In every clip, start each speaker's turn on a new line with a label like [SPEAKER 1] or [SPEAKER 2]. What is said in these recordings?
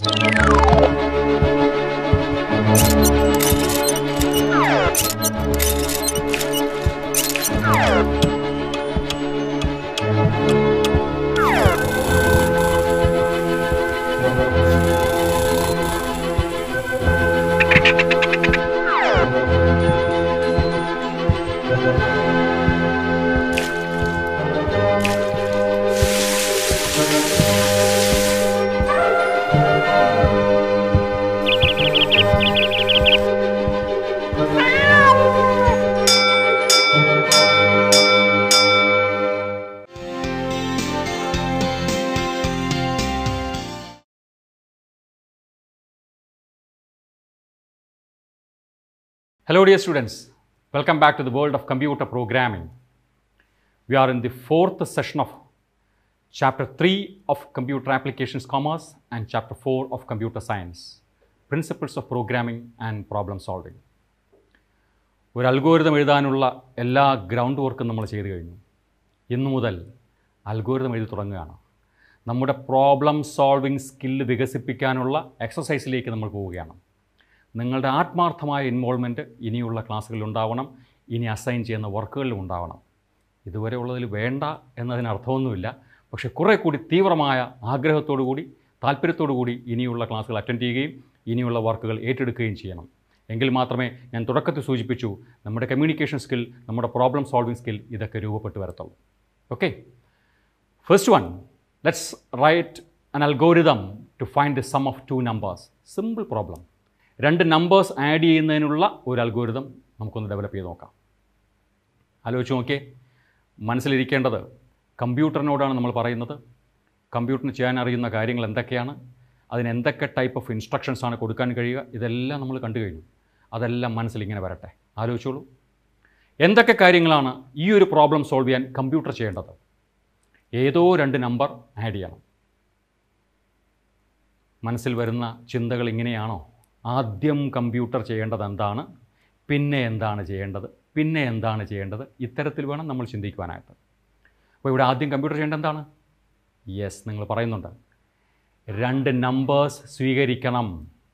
[SPEAKER 1] Hello, dear students. Welcome back to the world of computer programming. We are in the fourth session of Chapter 3 of Computer Applications Commerce and Chapter 4 of Computer Science Principles of Programming and Problem Solving. ഒരു algorithm എഴുതാനുള്ള എല്ലാ ground വർക്കും നമ്മൾ ചെയ്തു കഴിഞ്ഞു ഇന്നു മുതൽ algorithm എഴുതി തുടങ്ങുകയാണ് നമ്മുടെ പ്രോബ്ലം സോൾവിങ് സ്കില്ല് വികസിപ്പിക്കാനുള്ള എക്സസൈസിലേക്ക് നമ്മൾ പോവുകയാണ് നിങ്ങളുടെ ആത്മാർത്ഥമായ ഇൻവോൾവ്മെൻറ്റ് ഇനിയുള്ള ക്ലാസ്സുകളിൽ ഉണ്ടാവണം ഇനി അസൈൻ ചെയ്യുന്ന വർക്കുകളിലും ഉണ്ടാവണം ഇതുവരെ ഉള്ളതിൽ വേണ്ട എന്നതിന് അർത്ഥമൊന്നുമില്ല പക്ഷേ കുറേ കൂടി തീവ്രമായ ആഗ്രഹത്തോടു കൂടി താല്പര്യത്തോടു കൂടി ഇനിയുള്ള ക്ലാസ്സുകൾ അറ്റൻഡ് ചെയ്യുകയും ഇനിയുള്ള വർക്കുകൾ ഏറ്റെടുക്കുകയും ചെയ്യണം എങ്കിൽ മാത്രമേ ഞാൻ തുടക്കത്തിൽ സൂചിപ്പിച്ചു നമ്മുടെ കമ്മ്യൂണിക്കേഷൻ സ്കിൽ നമ്മുടെ പ്രോബ്ലം സോൾവിങ് സ്കിൽ ഇതൊക്കെ രൂപപ്പെട്ട് വരത്തുള്ളൂ okay first one let's write an algorithm to find the sum of two numbers simple problem രണ്ട് നമ്പേഴ്സ് ആഡ് ചെയ്യുന്നതിനുള്ള ഒരു അൽഗോരിതം നമുക്കൊന്ന് ഡെവലപ്പ് ചെയ്ത് നോക്കാം ആലോചിച്ച് നോക്കിയേ മനസ്സിലിരിക്കേണ്ടത് കമ്പ്യൂട്ടറിനോടാണ് നമ്മൾ പറയുന്നത് കമ്പ്യൂട്ടറിന് ചെയ്യാൻ അറിയുന്ന കാര്യങ്ങൾ എന്തൊക്കെയാണ് അതിന് എന്തൊക്കെ ടൈപ്പ് ഓഫ് ഇൻസ്ട്രക്ഷൻസ് ആണ് കൊടുക്കാൻ കഴിയുക ഇതെല്ലാം നമ്മൾ കണ്ടു കഴിഞ്ഞു അതെല്ലാം മനസ്സിലിങ്ങനെ വരട്ടെ ആലോചിച്ചോളൂ എന്തൊക്കെ കാര്യങ്ങളാണ് ഈ ഒരു പ്രോബ്ലം സോൾവ് ചെയ്യാൻ കമ്പ്യൂട്ടർ ചെയ്യേണ്ടത് ഏതോ രണ്ട് നമ്പർ ആഡ് ചെയ്യണം മനസ്സിൽ വരുന്ന ചിന്തകൾ ഇങ്ങനെയാണോ ആദ്യം കമ്പ്യൂട്ടർ ചെയ്യേണ്ടത് എന്താണ് പിന്നെ എന്താണ് ചെയ്യേണ്ടത് പിന്നെ എന്താണ് ചെയ്യേണ്ടത് ഇത്തരത്തിൽ വേണം നമ്മൾ ചിന്തിക്കുവാനായിട്ട് അപ്പോൾ ഇവിടെ ആദ്യം കമ്പ്യൂട്ടർ ചെയ്യേണ്ടത് എന്താണ് യെസ് നിങ്ങൾ പറയുന്നുണ്ട് രണ്ട് നമ്പേഴ്സ് സ്വീകരിക്കണം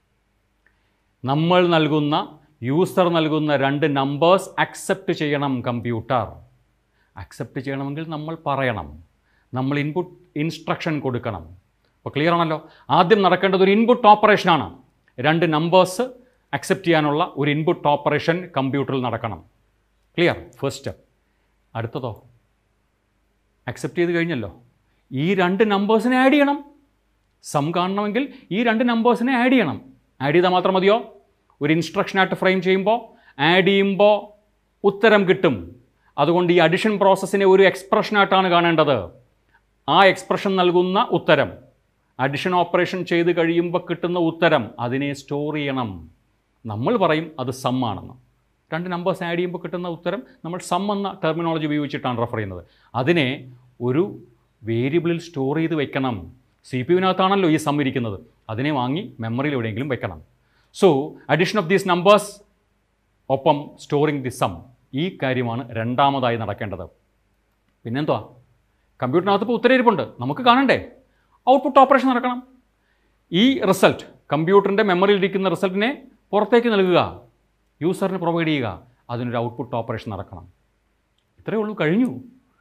[SPEAKER 1] നമ്മൾ നൽകുന്ന യൂസർ നൽകുന്ന രണ്ട് നമ്പേഴ്സ് അക്സെപ്റ്റ് ചെയ്യണം കമ്പ്യൂട്ടർ അക്സെപ്റ്റ് ചെയ്യണമെങ്കിൽ നമ്മൾ പറയണം നമ്മൾ ഇൻപുട്ട് ഇൻസ്ട്രക്ഷൻ കൊടുക്കണം അപ്പോൾ ക്ലിയർ ആണല്ലോ ആദ്യം നടക്കേണ്ടത് ഒരു ഇൻപുട്ട് ഓപ്പറേഷനാണ് രണ്ട് നമ്പേഴ്സ് അക്സെപ്റ്റ് ചെയ്യാനുള്ള ഒരു ഇൻപുട്ട് ഓപ്പറേഷൻ കമ്പ്യൂട്ടറിൽ നടക്കണം ക്ലിയർ ഫസ്റ്റ് സ്റ്റെപ്പ് അടുത്തതോ അക്സെപ്റ്റ് ചെയ്ത് കഴിഞ്ഞല്ലോ ഈ രണ്ട് നമ്പേഴ്സിനെ ആഡ് ചെയ്യണം സം കാണണമെങ്കിൽ ഈ രണ്ട് നമ്പേഴ്സിനെ ആഡ് ചെയ്യണം ആഡ് ചെയ്താൽ മാത്രം മതിയോ ഒരു ഇൻസ്ട്രക്ഷനായിട്ട് ഫ്രെയിം ചെയ്യുമ്പോൾ ആഡ് ചെയ്യുമ്പോൾ ഉത്തരം കിട്ടും അതുകൊണ്ട് ഈ അഡിഷൻ പ്രോസസ്സിനെ ഒരു എക്സ്പ്രഷനായിട്ടാണ് കാണേണ്ടത് ആ എക്സ്പ്രഷൻ നൽകുന്ന ഉത്തരം അഡിഷൻ ഓപ്പറേഷൻ ചെയ്ത് കഴിയുമ്പോൾ കിട്ടുന്ന ഉത്തരം അതിനെ സ്റ്റോർ ചെയ്യണം നമ്മൾ പറയും അത് സം ആണെന്ന് രണ്ട് നമ്പേഴ്സ് ആഡ് ചെയ്യുമ്പോൾ കിട്ടുന്ന ഉത്തരം നമ്മൾ സം എന്ന ടെർമിനോളജി ഉപയോഗിച്ചിട്ടാണ് റെഫർ ചെയ്യുന്നത് അതിനെ ഒരു വേരിയബിളിൽ സ്റ്റോർ ചെയ്ത് വെക്കണം സി പി യുവിനകത്താണല്ലോ ഈ സം ഇരിക്കുന്നത് അതിനെ വാങ്ങി മെമ്മറിയിൽ എവിടെയെങ്കിലും വെക്കണം so addition of these numbers ഒപ്പം സ്റ്റോറിങ് ദി സം ഈ കാര്യമാണ് രണ്ടാമതായി നടക്കേണ്ടത് പിന്നെന്തുവാ കമ്പ്യൂട്ടറിനകത്ത് ഇപ്പോൾ ഉത്തരയിരിപ്പുണ്ട് നമുക്ക് കാണണ്ടേ ഔട്ട്പുട്ട് ഓപ്പറേഷൻ നടക്കണം ഈ റിസൾട്ട് കമ്പ്യൂട്ടറിൻ്റെ മെമ്മറിയിൽ ഇരിക്കുന്ന റിസൾട്ടിനെ പുറത്തേക്ക് നൽകുക യൂസറിന് പ്രൊവൈഡ് ചെയ്യുക അതിനൊരു ഔട്ട്പുട്ട് ഓപ്പറേഷൻ നടക്കണം ഇത്രയേ ഉള്ളൂ കഴിഞ്ഞു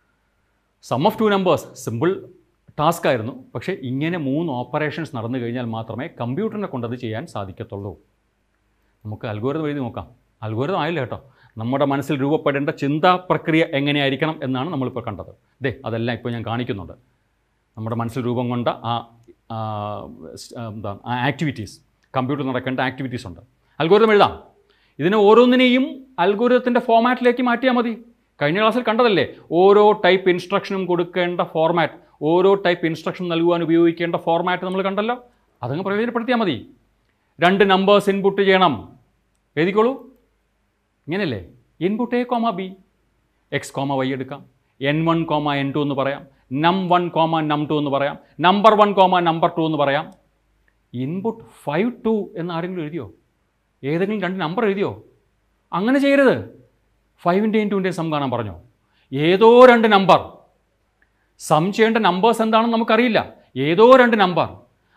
[SPEAKER 1] sum of two numbers simple task ആയിരുന്നു പക്ഷേ ഇങ്ങനെ മൂന്ന് ഓപ്പറേഷൻസ് നടന്നു കഴിഞ്ഞാൽ മാത്രമേ കമ്പ്യൂട്ടറിനെ കൊണ്ടത് ചെയ്യാൻ സാധിക്കത്തുള്ളൂ നമുക്ക് അൽഗോരിതം എഴുതി നോക്കാം അൽഗോരിതം ആയില്ല കേട്ടോ നമ്മുടെ മനസ്സിൽ രൂപപ്പെടേണ്ട ചിന്താ പ്രക്രിയ എങ്ങനെയായിരിക്കണം എന്നാണ് നമ്മളിപ്പോൾ കണ്ടത് ദേ അതെല്ലാം ഇപ്പോൾ ഞാൻ കാണിക്കുന്നുണ്ട് നമ്മുടെ മനസ്സിൽ രൂപം കൊണ്ട ആ ആ, സ്- ആ, എന്താ ആ ആക്ടിവിറ്റീസ് കമ്പ്യൂട്ടറിൽ നടക്കേണ്ട ആക്ടിവിറ്റീസ് ഉണ്ട് അൽഗോരിതം എഴുതാം ഇതിനെ ഓരോന്നിനെയും അൽഗോരിതത്തിൻ്റെ ഫോമാറ്റിലേക്ക് മാറ്റിയാൽ മതി കഴിഞ്ഞ ക്ലാസ്സിൽ കണ്ടതല്ലേ ഓരോ ടൈപ്പ് ഇൻസ്ട്രക്ഷനും കൊടുക്കേണ്ട ഫോർമാറ്റ് ഓരോ ടൈപ്പ് ഇൻസ്ട്രക്ഷൻ നൽകുവാൻ ഉപയോഗിക്കേണ്ട ഫോർമാറ്റ് നമ്മൾ കണ്ടല്ലോ അതങ്ങ് പ്രയോജനപ്പെടുത്തിയാൽ മതി രണ്ട് നമ്പേഴ്സ് ഇൻപുട്ട് ചെയ്യണം എഴുതിക്കോളൂ ഇങ്ങനെയല്ലേ input A comma B X comma Y എടുക്കാം N one comma N two എന്ന് പറയാം num one comma num two എന്ന് പറയാം number one comma number two എന്ന് പറയാം ഇൻപുട്ട് ഫൈവ് ടു എന്ന് ആരെങ്കിലും എഴുതിയോ ഏതെങ്കിലും രണ്ട് നമ്പർ എഴുതിയോ അങ്ങനെ ചെയ്യരുത് ഫൈവിൻ്റെയും ടുവിൻ്റെയും സം കാണാൻ പറഞ്ഞോ ഏതോ രണ്ട് നമ്പർ സം ചെയ്യേണ്ട നമ്പേഴ്സ് എന്താണെന്ന് നമുക്കറിയില്ല ഏതോ രണ്ട് നമ്പർ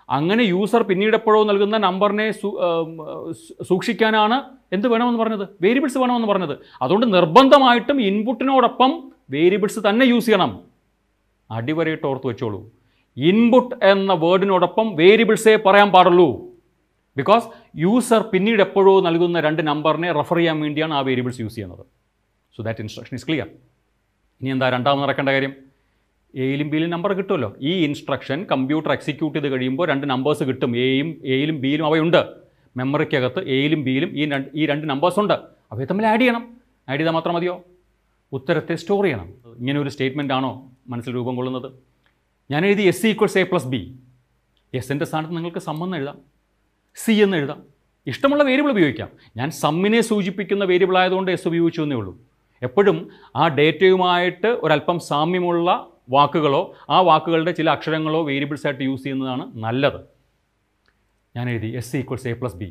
[SPEAKER 1] അങ്ങനെ യൂസർ പിന്നീട് എപ്പോഴോ നൽകുന്ന നമ്പറിനെ സൂ- ആം, സൂ- സൂക്ഷിക്കാനാണ് എന്ത് വേണമെന്ന് പറഞ്ഞത് വേരിയബിൾസ് വേണമെന്ന് പറഞ്ഞത് അതുകൊണ്ട് നിർബന്ധമായിട്ടും ഇൻപുട്ടിനോടൊപ്പം വേരിയബിൾസ് തന്നെ യൂസ് ചെയ്യണം അടിവരയിട്ട് ഓർത്ത് വെച്ചോളൂ ഇൻപുട്ട് എന്ന വേർഡിനോടൊപ്പം വേരിയബിൾസേ പറയാൻ പാടുള്ളൂ ബിക്കോസ് യൂസർ പിന്നീട് എപ്പോഴോ നൽകുന്ന രണ്ട് നമ്പറിനെ റെഫർ ചെയ്യാൻ വേണ്ടിയാണ് ആ വേരിയബിൾസ് യൂസ് ചെയ്യുന്നത് so that instruction is clear ഇനി എന്താ രണ്ടാമത് നടക്കേണ്ട കാര്യം എയിലും ബിയിലും നമ്പർ കിട്ടുമല്ലോ ഈ ഇൻസ്ട്രക്ഷൻ കമ്പ്യൂട്ടർ എക്സിക്യൂട്ട് ചെയ്ത് കഴിയുമ്പോൾ രണ്ട് നമ്പേഴ്സ് കിട്ടും എയും എയിലും ബിയിലും അവയുണ്ട് മെമ്മറിക്കകത്ത് എയിലും ബിയിലും ഈ രണ്ട് ഈ രണ്ട് നമ്പേഴ്സ് ഉണ്ട് അവയെ തമ്മിൽ ആഡ് ചെയ്യണം ആഡ് ചെയ്താൽ മാത്രം മതിയോ ഉത്തരത്തെ സ്റ്റോർ ചെയ്യണം ഇങ്ങനെ ഒരു സ്റ്റേറ്റ്മെൻ്റ് ആണോ മനസ്സിൽ രൂപം കൊള്ളുന്നത് ഞാൻ എഴുതി S equals A plus B എസിൻ്റെ സ്ഥാനത്ത് നിങ്ങൾക്ക് സമ്മെന്ന് എഴുതാം സി എന്ന് എഴുതാം ഇഷ്ടമുള്ള വേരിയബിൾ ഉപയോഗിക്കാം ഞാൻ സമ്മിനെ സൂചിപ്പിക്കുന്ന വേരിയബിൾ ആയതുകൊണ്ട് എസ് ഉപയോഗിച്ചു എന്നേ ഉള്ളൂ എപ്പോഴും ആ ഡേറ്റയുമായിട്ട് ഒരല്പം സാമ്യമുള്ള വാക്കുകളോ ആ വാക്കുകളുടെ ചില അക്ഷരങ്ങളോ വേരിയബിൾസ് ആയിട്ട് യൂസ് ചെയ്യുന്നതാണ് നല്ലത് ഞാൻ എഴുതി S equals A plus B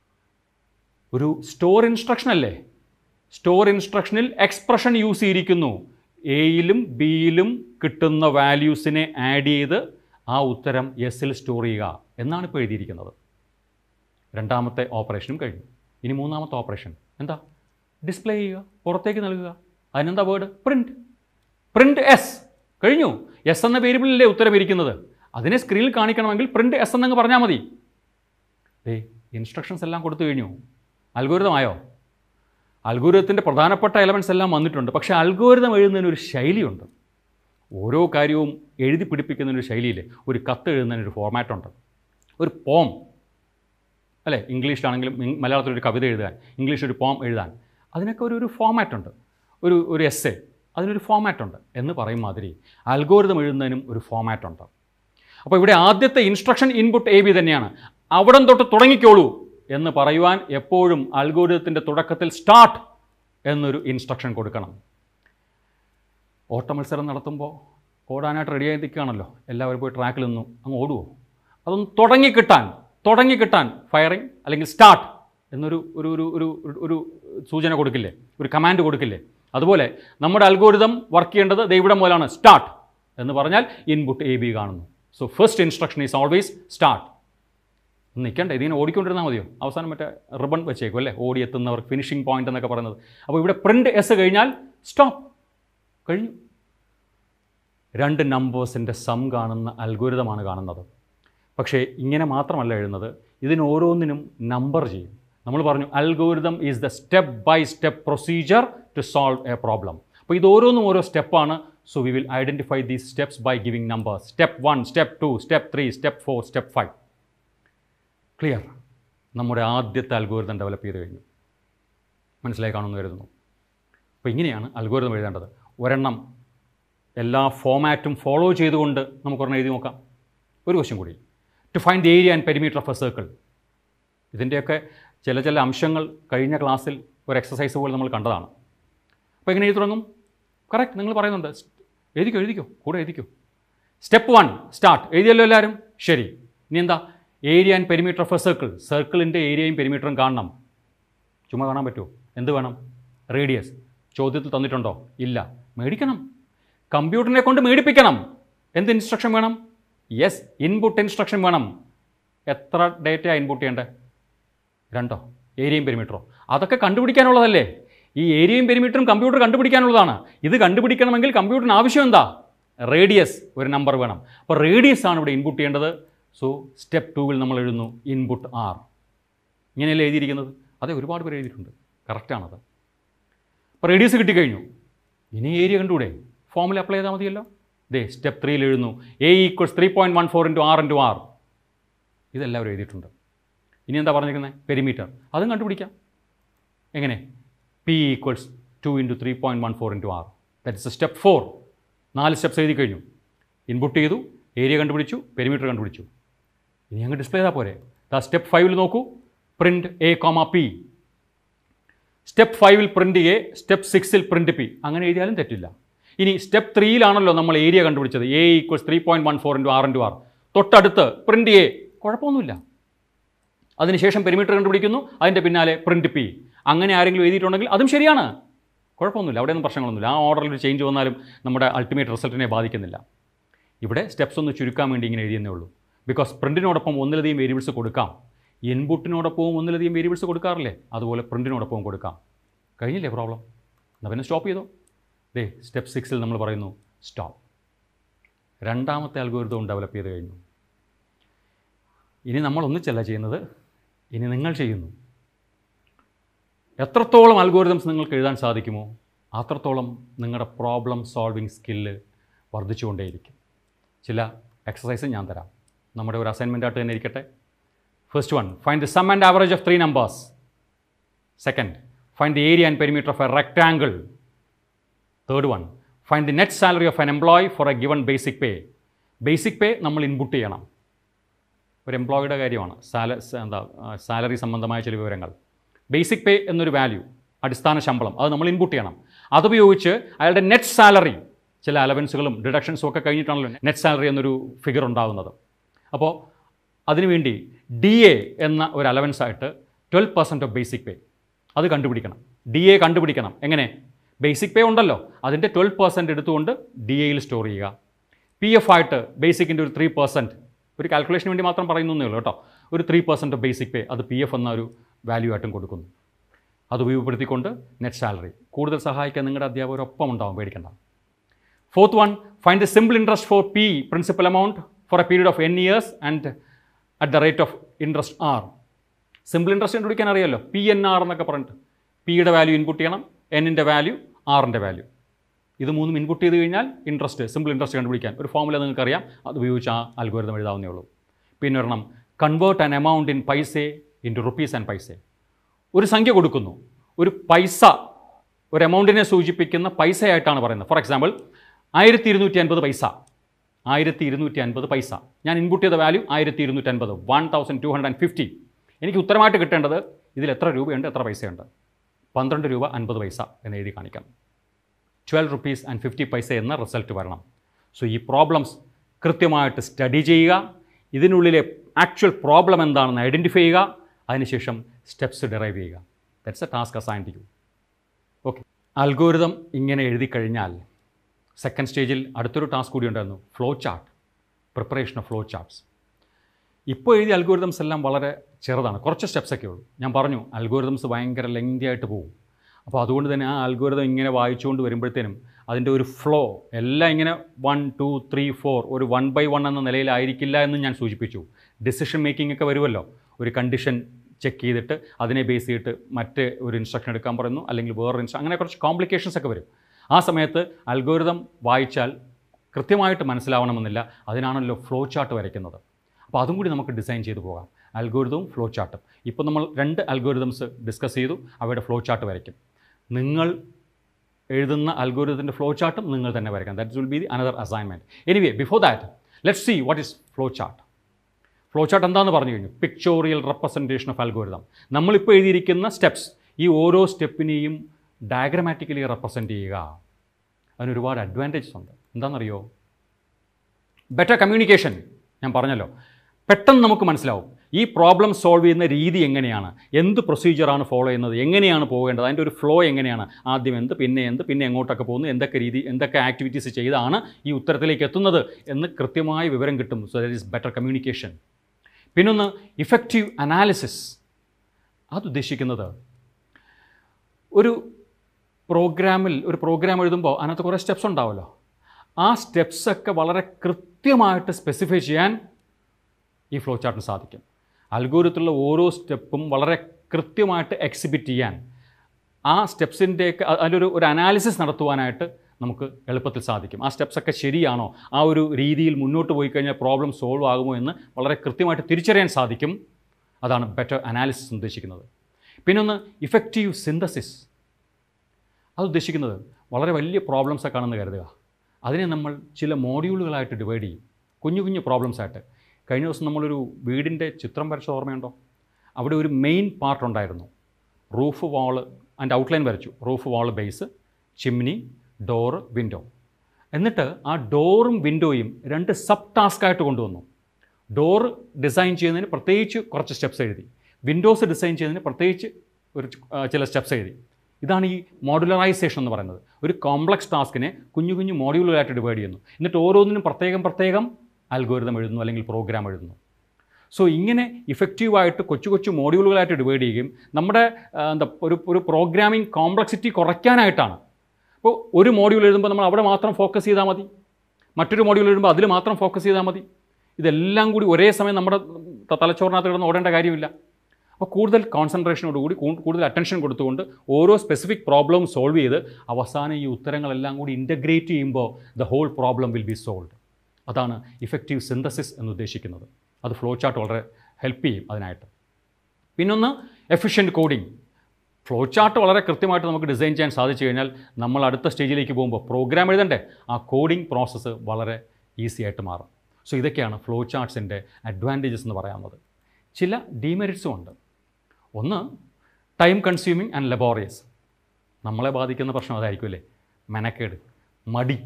[SPEAKER 1] ഒരു സ്റ്റോർ ഇൻസ്ട്രക്ഷൻ അല്ലേ സ്റ്റോർ ഇൻസ്ട്രക്ഷനിൽ എക്സ്പ്രഷൻ യൂസ് ചെയ്തിരിക്കുന്നു എയിലും ബിയിലും കിട്ടുന്ന വാല്യൂസിനെ ആഡ് ചെയ്ത് ആ ഉത്തരം എസിൽ സ്റ്റോർ ചെയ്യുക എന്നാണ് ഇപ്പോൾ എഴുതിയിരിക്കുന്നത് രണ്ടാമത്തെ ഓപ്പറേഷനും കഴിഞ്ഞു ഇനി മൂന്നാമത്തെ ഓപ്പറേഷൻ എന്താ ഡിസ്പ്ലേ ചെയ്യുക പുറത്തേക്ക് നൽകുക അതിനെന്താ വേർഡ് പ്രിൻറ്റ് പ്രിൻറ്റ് എസ് കഴിഞ്ഞു എസ് എന്ന വേരിയബിളിലല്ലേ ഉത്തരം ഇരിക്കുന്നത് അതിനെ സ്ക്രീനിൽ കാണിക്കണമെങ്കിൽ പ്രിൻറ്റ് എസ് എന്നങ്ങ് പറഞ്ഞാൽ മതി ഏയ് ഇൻസ്ട്രക്ഷൻസ് എല്ലാം കൊടുത്തു കഴിഞ്ഞു അൽഗോരിതമായോ അൽഗോരിതത്തിൻ്റെ പ്രധാനപ്പെട്ട എലമെൻറ്റ്സ് എല്ലാം വന്നിട്ടുണ്ട് പക്ഷേ അൽഗോരിതം എഴുതുന്നതിന് ഒരു ശൈലിയുണ്ട് ഓരോ കാര്യവും എഴുതി പിടിപ്പിക്കുന്നതിനൊരു ശൈലിയിൽ ഒരു കത്ത് എഴുതുന്നതിനൊരു ഫോർമാറ്റുണ്ട് ഒരു പോം അല്ലേ ഇംഗ്ലീഷിലാണെങ്കിലും ഇങ് മലയാളത്തിൽ ഒരു കവിത എഴുതാൻ ഇംഗ്ലീഷ് ഒരു പോം എഴുതാൻ അതിനൊക്കെ ഒരു ഒരു ഫോമാറ്റുണ്ട് ഒരു ഒരു എസ്സേ അതിനൊരു ഫോമാറ്റുണ്ട് എന്ന് പറയും മാതിരി അൽഗോരിതം എഴുതുന്നതിനും ഒരു ഫോമാറ്റുണ്ട് അപ്പോൾ ഇവിടെ ആദ്യത്തെ ഇൻസ്ട്രക്ഷൻ ഇൻപുട്ട് എ ബി തന്നെയാണ് അവിടം തൊട്ട് തുടങ്ങിക്കോളൂ എന്ന് പറയുവാൻ എപ്പോഴും അൽഗോരിതത്തിൻ്റെ തുടക്കത്തിൽ സ്റ്റാർട്ട് എന്നൊരു ഇൻസ്ട്രക്ഷൻ കൊടുക്കണം ഓട്ട മത്സരം നടത്തുമ്പോൾ ഓടാനായിട്ട് റെഡിയായി നിൽക്കുകയാണല്ലോ എല്ലാവരും പോയി ട്രാക്കിൽ നിന്നു അങ്ങ് ഓടുമോ അതൊന്ന് തുടങ്ങിക്കിട്ടാൻ തുടങ്ങിക്കിട്ടാൻ ഫയറിംഗ് അല്ലെങ്കിൽ സ്റ്റാർട്ട് എന്നൊരു ഒരു ഒരു ഒരു ഒരു- ഒരു സൂചന കൊടുക്കില്ലേ ഒരു കമാൻഡ് കൊടുക്കില്ലേ അതുപോലെ നമ്മുടെ അൽഗോരിതം വർക്ക് ചെയ്യേണ്ടത് ദേ ഇവിടെ മുതലാണ് സ്റ്റാർട്ട് എന്ന് പറഞ്ഞാൽ ഇൻപുട്ട് എ ബി കാണുന്നു so first instruction is always start നിൽക്കണ്ടേ ഇതിങ്ങനെ ഓടിക്കൊണ്ടിരുന്നാൽ മതിയോ അവസാനം മറ്റേ റിബൺ വെച്ചേക്കും അല്ലേ ഓടി എത്തുന്നവർക്ക് ഫിനിഷിംഗ് പോയിന്റ് എന്നൊക്കെ പറയുന്നത് അപ്പോൾ ഇവിടെ പ്രിൻറ്റ് എസ് കഴിഞ്ഞാൽ സ്റ്റോപ്പ് കഴിഞ്ഞു രണ്ട് നമ്പേഴ്സിൻ്റെ സം കാണുന്ന അൽഗോരിതമാണ് കാണുന്നത് പക്ഷേ ഇങ്ങനെ മാത്രമല്ല എഴുതുന്നത് ഇതിന് ഓരോന്നിനും നമ്പർ ചെയ്യും നമ്മൾ പറഞ്ഞു algorithm is the step by step procedure to solve a problem അപ്പോൾ ഇത് ഓരോന്നും ഓരോ സ്റ്റെപ്പാണ് so we will identify these steps by giving numbers step one step two step three step four step five clear നമ്മുടെ ആദ്യത്തെ algorithm develop ചെയ്ത് കഴിഞ്ഞു മനസ്സിലായി കാണുമെന്ന് കരുതുന്നു അപ്പോൾ ഇങ്ങനെയാണ് അൽഗോരിതം എഴുതേണ്ടത് ഒരെണ്ണം എല്ലാ ഫോമാറ്റും ഫോളോ ചെയ്തുകൊണ്ട് നമുക്കൊരെണ്ണം എഴുതി നോക്കാം ഒരു ക്വസ്റ്റ്യൻ കൂടി to find the area and perimeter of a circle ഇതിൻ്റെയൊക്കെ ചില ചില അംശങ്ങൾ കഴിഞ്ഞ ക്ലാസ്സിൽ ഒരു എക്സസൈസ് പോലെ നമ്മൾ കണ്ടതാണ് അപ്പോൾ എങ്ങനെ എഴുതി തുടങ്ങും കറക്റ്റ് നിങ്ങൾ പറയുന്നുണ്ട് എഴുതിക്കോ എഴുതിക്കോ കൂടെ എഴുതിക്കോ സ്റ്റെപ്പ് വൺ സ്റ്റാർട്ട് എഴുതിയല്ലോ എല്ലാവരും ശരി ഇനി എന്താ area and perimeter of a circle സർക്കിളിൻ്റെ ഏരിയയും പെരിമീറ്ററും കാണണം ചുമ്മാ കാണാൻ പറ്റുമോ എന്ത് വേണം റേഡിയസ് ചോദ്യത്തിൽ തന്നിട്ടുണ്ടോ ഇല്ല മേടിക്കണം കമ്പ്യൂട്ടറിനെ കൊണ്ട് മേടിപ്പിക്കണം എന്ത് ഇൻസ്ട്രക്ഷൻ വേണം യെസ് ഇൻപുട്ട് ഇൻസ്ട്രക്ഷൻ വേണം എത്ര ഡേറ്റയാണ് ഇൻപുട്ട് ചെയ്യേണ്ടത് രണ്ടോ ഏരിയയും പെരിമീറ്ററോ അതൊക്കെ കണ്ടുപിടിക്കാനുള്ളതല്ലേ ഈ ഏരിയയും പെരിമീറ്ററും കമ്പ്യൂട്ടർ കണ്ടുപിടിക്കാനുള്ളതാണ് ഇത് കണ്ടുപിടിക്കണമെങ്കിൽ കമ്പ്യൂട്ടറിന് ആവശ്യം എന്താ റേഡിയസ് ഒരു നമ്പർ വേണം അപ്പോൾ റേഡിയസ് ആണ് ഇവിടെ ഇൻപുട്ട് ചെയ്യേണ്ടത് സോ സ്റ്റെപ്പ് ടൂവിൽ നമ്മൾ എഴുതുന്നു ഇൻപുട്ട് ആർ ഇങ്ങനെയല്ലേ എഴുതിയിരിക്കുന്നത് അതെ ഒരുപാട് പേര് എഴുതിയിട്ടുണ്ട് കറക്റ്റാണത് അപ്പോൾ റേഡിയസ് കിട്ടിക്കഴിഞ്ഞു ഇനി ഏരിയ കണ്ടുകൂടെ ഫോമിൽ അപ്ലൈ ചെയ്താൽ മതിയല്ലോ ദേ സ്റ്റെപ്പ് ത്രീയിൽ എഴുതുന്നു A equals three point one four into R into R ഇതെല്ലാവരും എഴുതിയിട്ടുണ്ട് ഇനി എന്താ പറഞ്ഞിരിക്കുന്നത് പെരിമീറ്റർ അതും കണ്ടുപിടിക്കാം എങ്ങനെ P equals two into three point one four into R that is step four നാല് സ്റ്റെപ്സ് എഴുതി കഴിഞ്ഞു ഇൻപുട്ട് ചെയ്തു ഏരിയ കണ്ടുപിടിച്ചു പെരിമീറ്റർ കണ്ടുപിടിച്ചു ഇനി അങ്ങ് ഡിസ്പ്ലേ ചെയ്താൽ പോരെ ദാ സ്റ്റെപ്പ് ഫൈവിൽ നോക്കൂ print A comma P step ഫൈവിൽ പ്രിൻറ്റ് എ സ്റ്റെപ്പ് സിക്സിൽ പ്രിൻറ്റ് പി അങ്ങനെ എഴുതിയാലും തെറ്റില്ല ഇനി സ്റ്റെപ്പ് ത്രീയിലാണല്ലോ നമ്മൾ ഏരിയ കണ്ടുപിടിച്ചത് A equals three point one four into R into R തൊട്ടടുത്ത് പ്രിൻറ്റ് എ കുഴപ്പമൊന്നുമില്ല അതിനുശേഷം പെരിമീറ്റർ കണ്ടുപിടിക്കുന്നു അതിൻ്റെ പിന്നാലെ പ്രിൻറ്റ് പി അങ്ങനെ ആരെങ്കിലും എഴുതിയിട്ടുണ്ടെങ്കിൽ അതും ശരിയാണ് കുഴപ്പമൊന്നുമില്ല അവിടെയൊന്നും പ്രശ്നങ്ങളൊന്നുമില്ല ആ ഓർഡറിൽ ഒരു ചേഞ്ച് വന്നാലും നമ്മുടെ അൾട്ടിമേറ്റ് റിസൾട്ടിനെ ബാധിക്കുന്നില്ല ഇവിടെ സ്റ്റെപ്സ് ഒന്ന് ചുരുക്കാൻ വേണ്ടി ഇങ്ങനെ എഴുതിയെന്നേ ഉള്ളൂ ബിക്കോസ് പ്രിൻറ്റിനോടൊപ്പം ഒന്നിലധികം വേരിയബിൾസ് കൊടുക്കാം ഇൻപുട്ടിനോടൊപ്പവും ഒന്നിലധികം വേരിയബിൾസ് കൊടുക്കാറില്ലേ അതുപോലെ പ്രിൻറ്റിനോടൊപ്പവും കൊടുക്കാം കഴിഞ്ഞില്ലേ പ്രോബ്ലം എന്നാൽ പിന്നെ സ്റ്റോപ്പ് ചെയ്തോ ദേ സ്റ്റെപ്പ് സിക്സിൽ നമ്മൾ പറയുന്നു സ്റ്റോപ്പ് രണ്ടാമത്തെ അൽഗോരിതവും ഡെവലപ്പ് ചെയ്ത് കഴിഞ്ഞു ഇനി നമ്മൾ ഒന്നിച്ചല്ല ചെയ്യുന്നത് ഇനി നിങ്ങൾ ചെയ്യുന്നു എത്രത്തോളം അൽഗോരിതംസ് നിങ്ങൾക്ക് എഴുതാൻ സാധിക്കുമോ അത്രത്തോളം നിങ്ങളുടെ പ്രോബ്ലം സോൾവിങ് സ്കില്ല് വർദ്ധിച്ചുകൊണ്ടേയിരിക്കും ചില എക്സസൈസ് ഞാൻ തരാം നമ്മുടെ ഒരു അസൈൻമെൻ്റ് ആയിട്ട് തന്നെ ഇരിക്കട്ടെ first one find the sum and average of three numbers second find the area and perimeter of a rectangle third one find the net salary of an employee for a given basic pay basic pay നമ്മൾ input ചെയ്യണം ഒരു എംപ്ലോയിയുടെ കാര്യമാണ് സാല സ- എന്താ salary സംബന്ധമായ ചില വിവരങ്ങൾ basic pay എന്നൊരു വാല്യൂ അടിസ്ഥാന ശമ്പളം അത് നമ്മൾ ഇൻപുട്ട് ചെയ്യണം അതുപയോഗിച്ച് അയാളുടെ നെറ്റ് സാലറി ചില അലവൻസുകളും ഡിഡക്ഷൻസും ഒക്കെ കഴിഞ്ഞിട്ടാണല്ലോ നെറ്റ് സാലറി എന്നൊരു ഫിഗർ ഉണ്ടാകുന്നത് അപ്പോൾ അതിനുവേണ്ടി ഡി എ എന്ന ഒരു അലവൻസ് ആയിട്ട് twelve percent of basic pay അത് കണ്ടുപിടിക്കണം ഡി എ കണ്ടുപിടിക്കണം എങ്ങനെ ബേസിക് പേ ഉണ്ടല്ലോ അതിൻ്റെ ട്വൽവ് പെർസെൻറ്റ് എടുത്തുകൊണ്ട് ഡി എയിൽ സ്റ്റോർ ചെയ്യുക പി എഫ് ആയിട്ട് ബേസിക്കിൻ്റെ ഒരു ത്രീ പെർസെൻറ്റ് ഒരു കാൽക്കുലേഷന് വേണ്ടി മാത്രം പറയുന്നേ ഉള്ളൂ കേട്ടോ ഒരു three percent of basic pay അത് പി എഫ് എന്ന ഒരു വാല്യൂ ആയിട്ടും കൊടുക്കുന്നു അത് ഉപയോഗപ്പെടുത്തിക്കൊണ്ട് നെറ്റ് സാലറി കൂടുതൽ സഹായിക്കാൻ നിങ്ങളുടെ അധ്യാപകരൊപ്പം ഉണ്ടാവും പേടിക്കണ്ട fourth one find the simple interest for P principal amount for a period of N years and at the rate of interest R simple interest കണ്ടുപിടിക്കാൻ അറിയാമല്ലോ പി എൻ ആർ എന്നൊക്കെ പറഞ്ഞിട്ട് പിയുടെ വാല്യൂ ഇൻപുട്ട് ചെയ്യണം എന്നിൻ്റെ വാല്യൂ ആറിൻ്റെ value ഇത് മൂന്നും ഇൻപുട്ട് ചെയ്ത് കഴിഞ്ഞാൽ ഇൻട്രസ്റ്റ് സിമ്പിൾ ഇൻട്രസ്റ്റ് കണ്ടുപിടിക്കാൻ ഒരു ഫോമുല നിങ്ങൾക്കറിയാം അത് ഉപയോഗിച്ച് ആ അൽഗോരിതം എഴുതാവുന്നേ ഉള്ളൂ പിന്നെ ഒരെണ്ണം convert an amount in paise into rupees and paise ഒരു സംഖ്യ കൊടുക്കുന്നു ഒരു പൈസ ഒരു എമൗണ്ടിനെ സൂചിപ്പിക്കുന്ന പൈസയായിട്ടാണ് പറയുന്നത് ഫോർ എക്സാമ്പിൾ ആയിരത്തി ഇരുന്നൂറ്റി അൻപത് പൈസ ആയിരത്തി ഇരുന്നൂറ്റി അൻപത് പൈസ ഞാൻ ഇൻപുട്ട് ചെയ്ത വാല്യൂ ആയിരത്തി ഇരുന്നൂറ്റി അൻപത് one thousand two hundred and fifty എനിക്ക് ഉത്തരമായിട്ട് കിട്ടേണ്ടത് ഇതിൽ എത്ര രൂപയുണ്ട് എത്ര പൈസയുണ്ട് പന്ത്രണ്ട് രൂപ അൻപത് പൈസ എന്ന് എഴുതി കാണിക്കണം ട്വൽവ് റുപ്പീസ് ആൻഡ് ഫിഫ്റ്റി പൈസ എന്ന റിസൾട്ട് വരണം സോ ഈ പ്രോബ്ലംസ് കൃത്യമായിട്ട് സ്റ്റഡി ചെയ്യുക ഇതിനുള്ളിലെ ആക്ച്വൽ പ്രോബ്ലം എന്താണെന്ന് ഐഡൻറ്റിഫൈ ചെയ്യുക അതിനുശേഷം സ്റ്റെപ്സ് ഡിറൈവ് ചെയ്യുക that's a task assign to you okay algorithm ഇങ്ങനെ എഴുതി കഴിഞ്ഞാൽ സെക്കൻഡ് സ്റ്റേജിൽ അടുത്തൊരു ടാസ്ക് കൂടി ഉണ്ടായിരുന്നു flow chart preparation of flow charts ഇപ്പോൾ എഴുതിയ അൽഗോരിതംസ് എല്ലാം വളരെ ചെറുതാണ് കുറച്ച് സ്റ്റെപ്സൊക്കെ ഉള്ളൂ ഞാൻ പറഞ്ഞു അൽഗോരിതംസ് ഭയങ്കര ലെങ്തി ആയിട്ട് പോകും അപ്പോൾ അതുകൊണ്ട് തന്നെ ആ അൽഗോരിതം ഇങ്ങനെ വായിച്ചുകൊണ്ട് വരുമ്പോഴത്തേനും അതിൻ്റെ ഒരു ഫ്ലോ എല്ലാം ഇങ്ങനെ വൺ ടു ത്രീ ഫോർ ഒരു വൺ ബൈ വൺ എന്ന നിലയിലായിരിക്കില്ല എന്ന് ഞാൻ സൂചിപ്പിച്ചു ഡിസിഷൻ മേക്കിംഗ് ഒക്കെ വരുമല്ലോ ഒരു കണ്ടീഷൻ ചെക്ക് ചെയ്തിട്ട് അതിനെ ബേസ് ചെയ്തിട്ട് മറ്റ് ഒരു ഇൻസ്ട്രക്ഷൻ എടുക്കാൻ പറയുന്നു അല്ലെങ്കിൽ വേറൊരു ഇൻസ്ട്രക്ഷൻ അങ്ങനെ കുറച്ച് കോംപ്ലിക്കേഷൻസ് ഒക്കെ വരും ആ സമയത്ത് അൽഗോരിതം വായിച്ചാൽ കൃത്യമായിട്ട് മനസ്സിലാവണമെന്നില്ല അതിനാണല്ലോ ഫ്ലോ ചാർട്ട് വരയ്ക്കുന്നത് അപ്പോൾ അതും കൂടി നമുക്ക് ഡിസൈൻ ചെയ്തു പോകാം അൽഗോരിതവും ഫ്ലോ ചാർട്ടും ഇപ്പോൾ നമ്മൾ രണ്ട് അൽഗോരിതംസ് ഡിസ്കസ് ചെയ്തു അവയുടെ ഫ്ലോ ചാർട്ട് വരയ്ക്കും നിങ്ങൾ എഴുതുന്ന അൽഗോരിതത്തിൻ്റെ ഫ്ലോ ചാർട്ടും നിങ്ങൾ തന്നെ വരയ്ക്കാം that will be the another assignment anyway before that let see what is flow chart flow chart എന്താണെന്ന് പറഞ്ഞു കഴിഞ്ഞു പിക്ചോറിയൽ റെപ്രസെൻറ്റേഷൻ ഓഫ് അൽഗോരിതം നമ്മളിപ്പോൾ എഴുതിയിരിക്കുന്ന സ്റ്റെപ്സ് ഈ ഓരോ സ്റ്റെപ്പിനെയും ഡയഗ്രമാറ്റിക്കലി റെപ്രസെൻറ്റ് ചെയ്യുക അതിന് ഒരുപാട് അഡ്വാൻറ്റേജസ് ഉണ്ട് എന്താണെന്നറിയോ ബെറ്റർ കമ്മ്യൂണിക്കേഷൻ ഞാൻ പറഞ്ഞല്ലോ പെട്ടെന്ന് നമുക്ക് മനസ്സിലാവും ഈ പ്രോബ്ലം സോൾവ് ചെയ്യുന്ന രീതി എങ്ങനെയാണ് എന്ത് പ്രൊസീജിയറാണ് ഫോളോ ചെയ്യുന്നത് എങ്ങനെയാണ് പോകേണ്ടത് അതിൻ്റെ ഒരു ഫ്ലോ എങ്ങനെയാണ് ആദ്യം എന്ത് പിന്നെ എന്ത് പിന്നെ എങ്ങോട്ടൊക്കെ പോകുന്നു എന്തൊക്കെ രീതി എന്തൊക്കെ ആക്ടിവിറ്റീസ് ചെയ്താണ് ഈ ഉത്തരത്തിലേക്ക് എത്തുന്നത് എന്ന് കൃത്യമായ വിവരം കിട്ടും so that is better communication പിന്നൊന്ന് ഇഫക്റ്റീവ് അനാലിസിസ് അത് ഉദ്ദേശിക്കുന്നത് ഒരു പ്രോഗ്രാമിൽ ഒരു പ്രോഗ്രാം എഴുതുമ്പോൾ അതിനകത്ത് കുറേ സ്റ്റെപ്സ് ഉണ്ടാവുമല്ലോ ആ സ്റ്റെപ്സൊക്കെ വളരെ കൃത്യമായിട്ട് സ്പെസിഫൈ ചെയ്യാൻ ഈ ഫ്ലോ ചാർട്ടിന് സാധിക്കും അൽഗോരിയത്തിലുള്ള ഓരോ സ്റ്റെപ്പും വളരെ കൃത്യമായിട്ട് എക്സിബിറ്റ് ചെയ്യാൻ ആ സ്റ്റെപ്സിൻ്റെയൊക്കെ അതിലൊരു ഒരു അനാലിസിസ് നടത്തുവാനായിട്ട് നമുക്ക് എളുപ്പത്തിൽ സാധിക്കും ആ സ്റ്റെപ്സൊക്കെ ശരിയാണോ ആ ഒരു രീതിയിൽ മുന്നോട്ട് പോയി കഴിഞ്ഞാൽ പ്രോബ്ലം സോൾവ് ആകുമോ എന്ന് വളരെ കൃത്യമായിട്ട് തിരിച്ചറിയാൻ സാധിക്കും അതാണ് ബെറ്റർ അനാലിസിസ് ഉദ്ദേശിക്കുന്നത് പിന്നൊന്ന് ഇഫക്റ്റീവ് സിന്തസിസ് അത് ഉദ്ദേശിക്കുന്നത് വളരെ വലിയ പ്രോബ്ലംസ് ആണെന്ന് കരുതുക അതിനെ നമ്മൾ ചില മോഡ്യൂളുകളായിട്ട് ഡിവൈഡ് ചെയ്യും കുഞ്ഞു കുഞ്ഞു പ്രോബ്ലംസ് ആയിട്ട് കഴിഞ്ഞ ദിവസം നമ്മളൊരു വീടിൻ്റെ ചിത്രം വരച്ച ഓർമ്മയുണ്ടോ അവിടെ ഒരു മെയിൻ പാർട്ട് ഉണ്ടായിരുന്നു റൂഫ് വാള് അതിൻ്റെ ഔട്ട്ലൈൻ വരച്ചു roof wall base chimney door window എന്നിട്ട് ആ ഡോറും വിൻഡോയും രണ്ട് സബ് ടാസ്ക്കായിട്ട് കൊണ്ടുവന്നു ഡോറ് ഡിസൈൻ ചെയ്യുന്നതിന് പ്രത്യേകിച്ച് കുറച്ച് സ്റ്റെപ്സ് എഴുതി വിൻഡോസ് ഡിസൈൻ ചെയ്യുന്നതിന് പ്രത്യേകിച്ച് ഒരു ആ, ചില സ്റ്റെപ്സ് എഴുതി ഇതാണ് ഈ മോഡുലറൈസേഷൻ എന്ന് പറയുന്നത് ഒരു കോംപ്ലക്സ് ടാസ്കിനെ കുഞ്ഞു കുഞ്ഞു മോഡ്യൂളുകളായിട്ട് ഡിവൈഡ് ചെയ്യുന്നു എന്നിട്ട് ഓരോന്നിനും പ്രത്യേകം പ്രത്യേകം അൽഗോരിതം എഴുതുന്നു അല്ലെങ്കിൽ പ്രോഗ്രാം എഴുതുന്നു സോ ഇങ്ങനെ ഇഫക്റ്റീവായിട്ട് കൊച്ചു കൊച്ചു മോഡ്യൂളുകളായിട്ട് ഡിവൈഡ് ചെയ്യുകയും നമ്മുടെ ആ, എന്താ ഒരു ഒരു പ്രോഗ്രാമിംഗ് കോംപ്ലക്സിറ്റി കുറയ്ക്കാനായിട്ടാണ് അപ്പോൾ ഒരു മോഡ്യൂൾ എഴുതുമ്പോൾ നമ്മൾ അവിടെ മാത്രം ഫോക്കസ് ചെയ്താൽ മതി മറ്റൊരു മോഡ്യൂൾ എഴുതുമ്പോൾ അതിൽ മാത്രം ഫോക്കസ് ചെയ്താൽ മതി ഇതെല്ലാം കൂടി ഒരേ സമയം നമ്മുടെ ത- തലച്ചോറിനകത്ത് കിടന്ന് ഓടേണ്ട കാര്യമില്ല അപ്പോൾ കൂടുതൽ കോൺസെൻട്രേഷനോടുകൂടി കൂ- കൂടുതൽ അറ്റൻഷൻ കൊടുത്തുകൊണ്ട് ഓരോ സ്പെസിഫിക് പ്രോബ്ലം സോൾവ് ചെയ്ത് അവസാനം ഈ ഉത്തരങ്ങളെല്ലാം കൂടി ഇൻ്റഗ്രേറ്റ് ചെയ്യുമ്പോൾ the whole problem will be solve അതാണ് ഇഫക്റ്റീവ് സിന്തസിസ് എന്ന് ഉദ്ദേശിക്കുന്നത് അത് ഫ്ലോ ചാർട്ട് വളരെ ഹെൽപ്പ് ചെയ്യും അതിനായിട്ട് പിന്നൊന്ന് എഫിഷ്യൻറ്റ് കോഡിംഗ് ഫ്ലോ ചാർട്ട് വളരെ കൃത്യമായിട്ട് നമുക്ക് ഡിസൈൻ ചെയ്യാൻ സാധിച്ചു കഴിഞ്ഞാൽ നമ്മൾ അടുത്ത സ്റ്റേജിലേക്ക് പോകുമ്പോൾ പ്രോഗ്രാം എഴുതണ്ടേ ആ കോഡിംഗ് പ്രോസസ്സ് വളരെ ഈസി ആയിട്ട് മാറും സോ ഇതൊക്കെയാണ് ഫ്ലോ ചാർട്ട്സിൻ്റെ അഡ്വാൻറ്റേജസ് എന്ന് പറയാവുന്നത് ചില ഡീമെറിറ്റ്സും ഉണ്ട് ഒന്ന് ടൈം കൺസ്യൂമിങ് ആൻഡ് ലബോറിയസ് നമ്മളെ ബാധിക്കുന്ന പ്രശ്നം അതായിരിക്കും അല്ലേ മെനക്കേട് മടി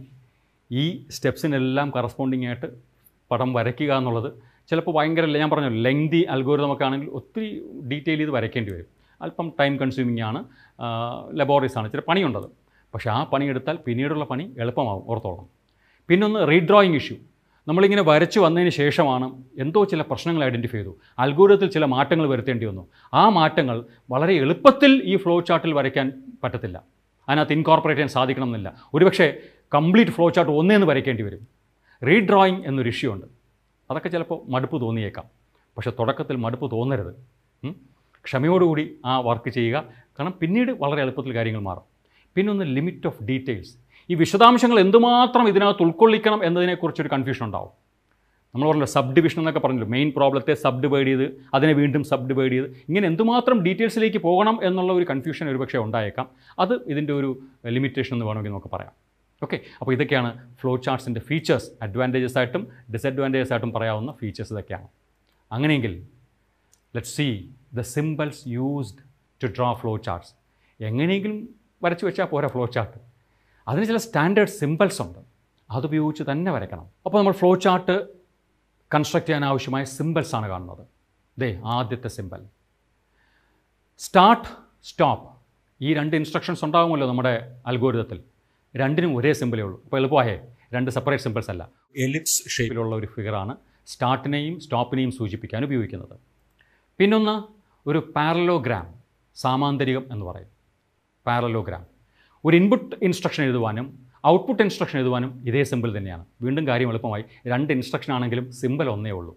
[SPEAKER 1] ഈ സ്റ്റെപ്സിനെല്ലാം കറസ്പോണ്ടിങ് ആയിട്ട് പടം വരയ്ക്കുക എന്നുള്ളത് ചിലപ്പോൾ ഭയങ്കര ഞാൻ പറഞ്ഞു ലെങ്തി അൽഗോരിതം ഒക്കെ ആണെങ്കിൽ ഒത്തിരി ഡീറ്റെയിൽ ചെയ്ത് വരയ്ക്കേണ്ടി വരും അല്പം ടൈം കൺസ്യൂമിംഗ് ആണ് ലബോറീസ് ആണ് ഇച്ചിരി പണിയുണ്ടത് പക്ഷേ ആ പണിയെടുത്താൽ പിന്നീടുള്ള പണി എളുപ്പമാവും ഓർത്തോളം പിന്നൊന്ന് റീഡ്രോയിങ് ഇഷ്യൂ നമ്മളിങ്ങനെ വരച്ചു വന്നതിന് ശേഷമാണ് എന്തോ ചില പ്രശ്നങ്ങൾ ഐഡൻറ്റിഫൈ ചെയ്തു അൽഗോരിതത്തിൽ ചില മാറ്റങ്ങൾ വരുത്തേണ്ടി വന്നു ആ മാറ്റങ്ങൾ വളരെ എളുപ്പത്തിൽ ഈ ഫ്ലോ ചാർട്ടിൽ വരയ്ക്കാൻ പറ്റത്തില്ല അതിനകത്ത് ഇൻകോർപ്പറേറ്റ് ചെയ്യാൻ സാധിക്കണം എന്നില്ല ഒരുപക്ഷെ കംപ്ലീറ്റ് ഫ്ലോ ചാർട്ട് ഒന്നേന്ന് വരയ്ക്കേണ്ടി വരും റീഡ്രോയിങ് എന്നൊരു ഇഷ്യൂ ഉണ്ട് അതൊക്കെ ചിലപ്പോൾ മടുപ്പ് തോന്നിയേക്കാം പക്ഷേ തുടക്കത്തിൽ മടുപ്പ് തോന്നരുത് ഉം? ക്ഷമയോടുകൂടി ആ വർക്ക് ചെയ്യുക കാരണം പിന്നീട് വളരെ എളുപ്പത്തിൽ കാര്യങ്ങൾ മാറും പിന്നെ ഒന്ന് ലിമിറ്റ് ഓഫ് ഡീറ്റെയിൽസ് ഈ വിശദാംശങ്ങൾ എന്തുമാത്രം ഇതിനകത്ത് ഉൾക്കൊള്ളിക്കണം എന്നതിനെക്കുറിച്ചൊരു കൺഫ്യൂഷൻ ഉണ്ടാവും നമ്മൾ പറഞ്ഞല്ലോ സബ് ഡിവിഷൻ എന്നൊക്കെ പറഞ്ഞല്ലോ മെയിൻ പ്രോബ്ലത്തെ സബ് ഡിവൈഡ് ചെയ്ത് അതിനെ വീണ്ടും സബ് ഡിവൈഡ് ചെയ്ത് ഇങ്ങനെ എന്തുമാത്രം ഡീറ്റെയിൽസിലേക്ക് പോകണം എന്നുള്ള ഒരു കൺഫ്യൂഷൻ ഒരുപക്ഷെ ഉണ്ടായേക്കാം അത് ഇതിൻ്റെ ഒരു ലിമിറ്റേഷൻ എന്ന് വേണമെങ്കിൽ നമുക്ക് പറയാം ഓക്കെ അപ്പോൾ ഇതൊക്കെയാണ് ഫ്ലോ ചാർട്ട്സിൻ്റെ ഫീച്ചേഴ്സ് അഡ്വാൻറ്റേജസ് ആയിട്ടും ഡിസഡ്വാൻറ്റേജസ് ആയിട്ടും പറയാവുന്ന ഫീച്ചേഴ്സ് ഇതൊക്കെയാണ് അങ്ങനെയെങ്കിൽ let see the symbols used to draw flow charts എങ്ങനെയെങ്കിലും വരച്ച് വെച്ചാൽ പോരാ ഫ്ലോ ചാർട്ട് അതിന് ചില സ്റ്റാൻഡേർഡ് സിമ്പിൾസ് ഉണ്ട് അതുപയോഗിച്ച് തന്നെ വരയ്ക്കണം അപ്പോൾ നമ്മൾ ഫ്ലോ ചാർട്ട് കൺസ്ട്രക്ട് ചെയ്യാൻ ആവശ്യമായ സിമ്പിൾസ് ആണ് കാണുന്നത് ദേ ആദ്യത്തെ സിമ്പിൾ സ്റ്റാർട്ട് സ്റ്റോപ്പ് ഈ രണ്ട് ഇൻസ്ട്രക്ഷൻസ് ഉണ്ടാകുമല്ലോ നമ്മുടെ അൽഗോരിതത്തിൽ രണ്ടിനും ഒരേ സിമ്പിളേ ഉള്ളൂ അപ്പോൾ എളുപ്പമായേ രണ്ട് സെപ്പറേറ്റ് സിമ്പിൾസ് അല്ല
[SPEAKER 2] എലിപ്സ് ഷേപ്പ്
[SPEAKER 1] ഷേപ്പിലുള്ള ഒരു ഫിഗറാണ് സ്റ്റാർട്ടിനെയും സ്റ്റോപ്പിനെയും സൂചിപ്പിക്കാൻ ഉപയോഗിക്കുന്നത് പിന്നൊന്ന് ഒരു പാരലോഗ്രാം സാമാന്തരികം എന്ന് പറയും പാരലോഗ്രാം ഒരു ഇൻപുട്ട് ഇൻസ്ട്രക്ഷൻ എഴുതുവാനും ഔട്ട്പുട്ട് ഇൻസ്ട്രക്ഷൻ എഴുതുവാനും ഇതേ സിമ്പിൾ തന്നെയാണ് വീണ്ടും കാര്യം എളുപ്പമായി രണ്ട് ഇൻസ്ട്രക്ഷൻ ആണെങ്കിലും സിമ്പിൾ ഒന്നേ ഉള്ളൂ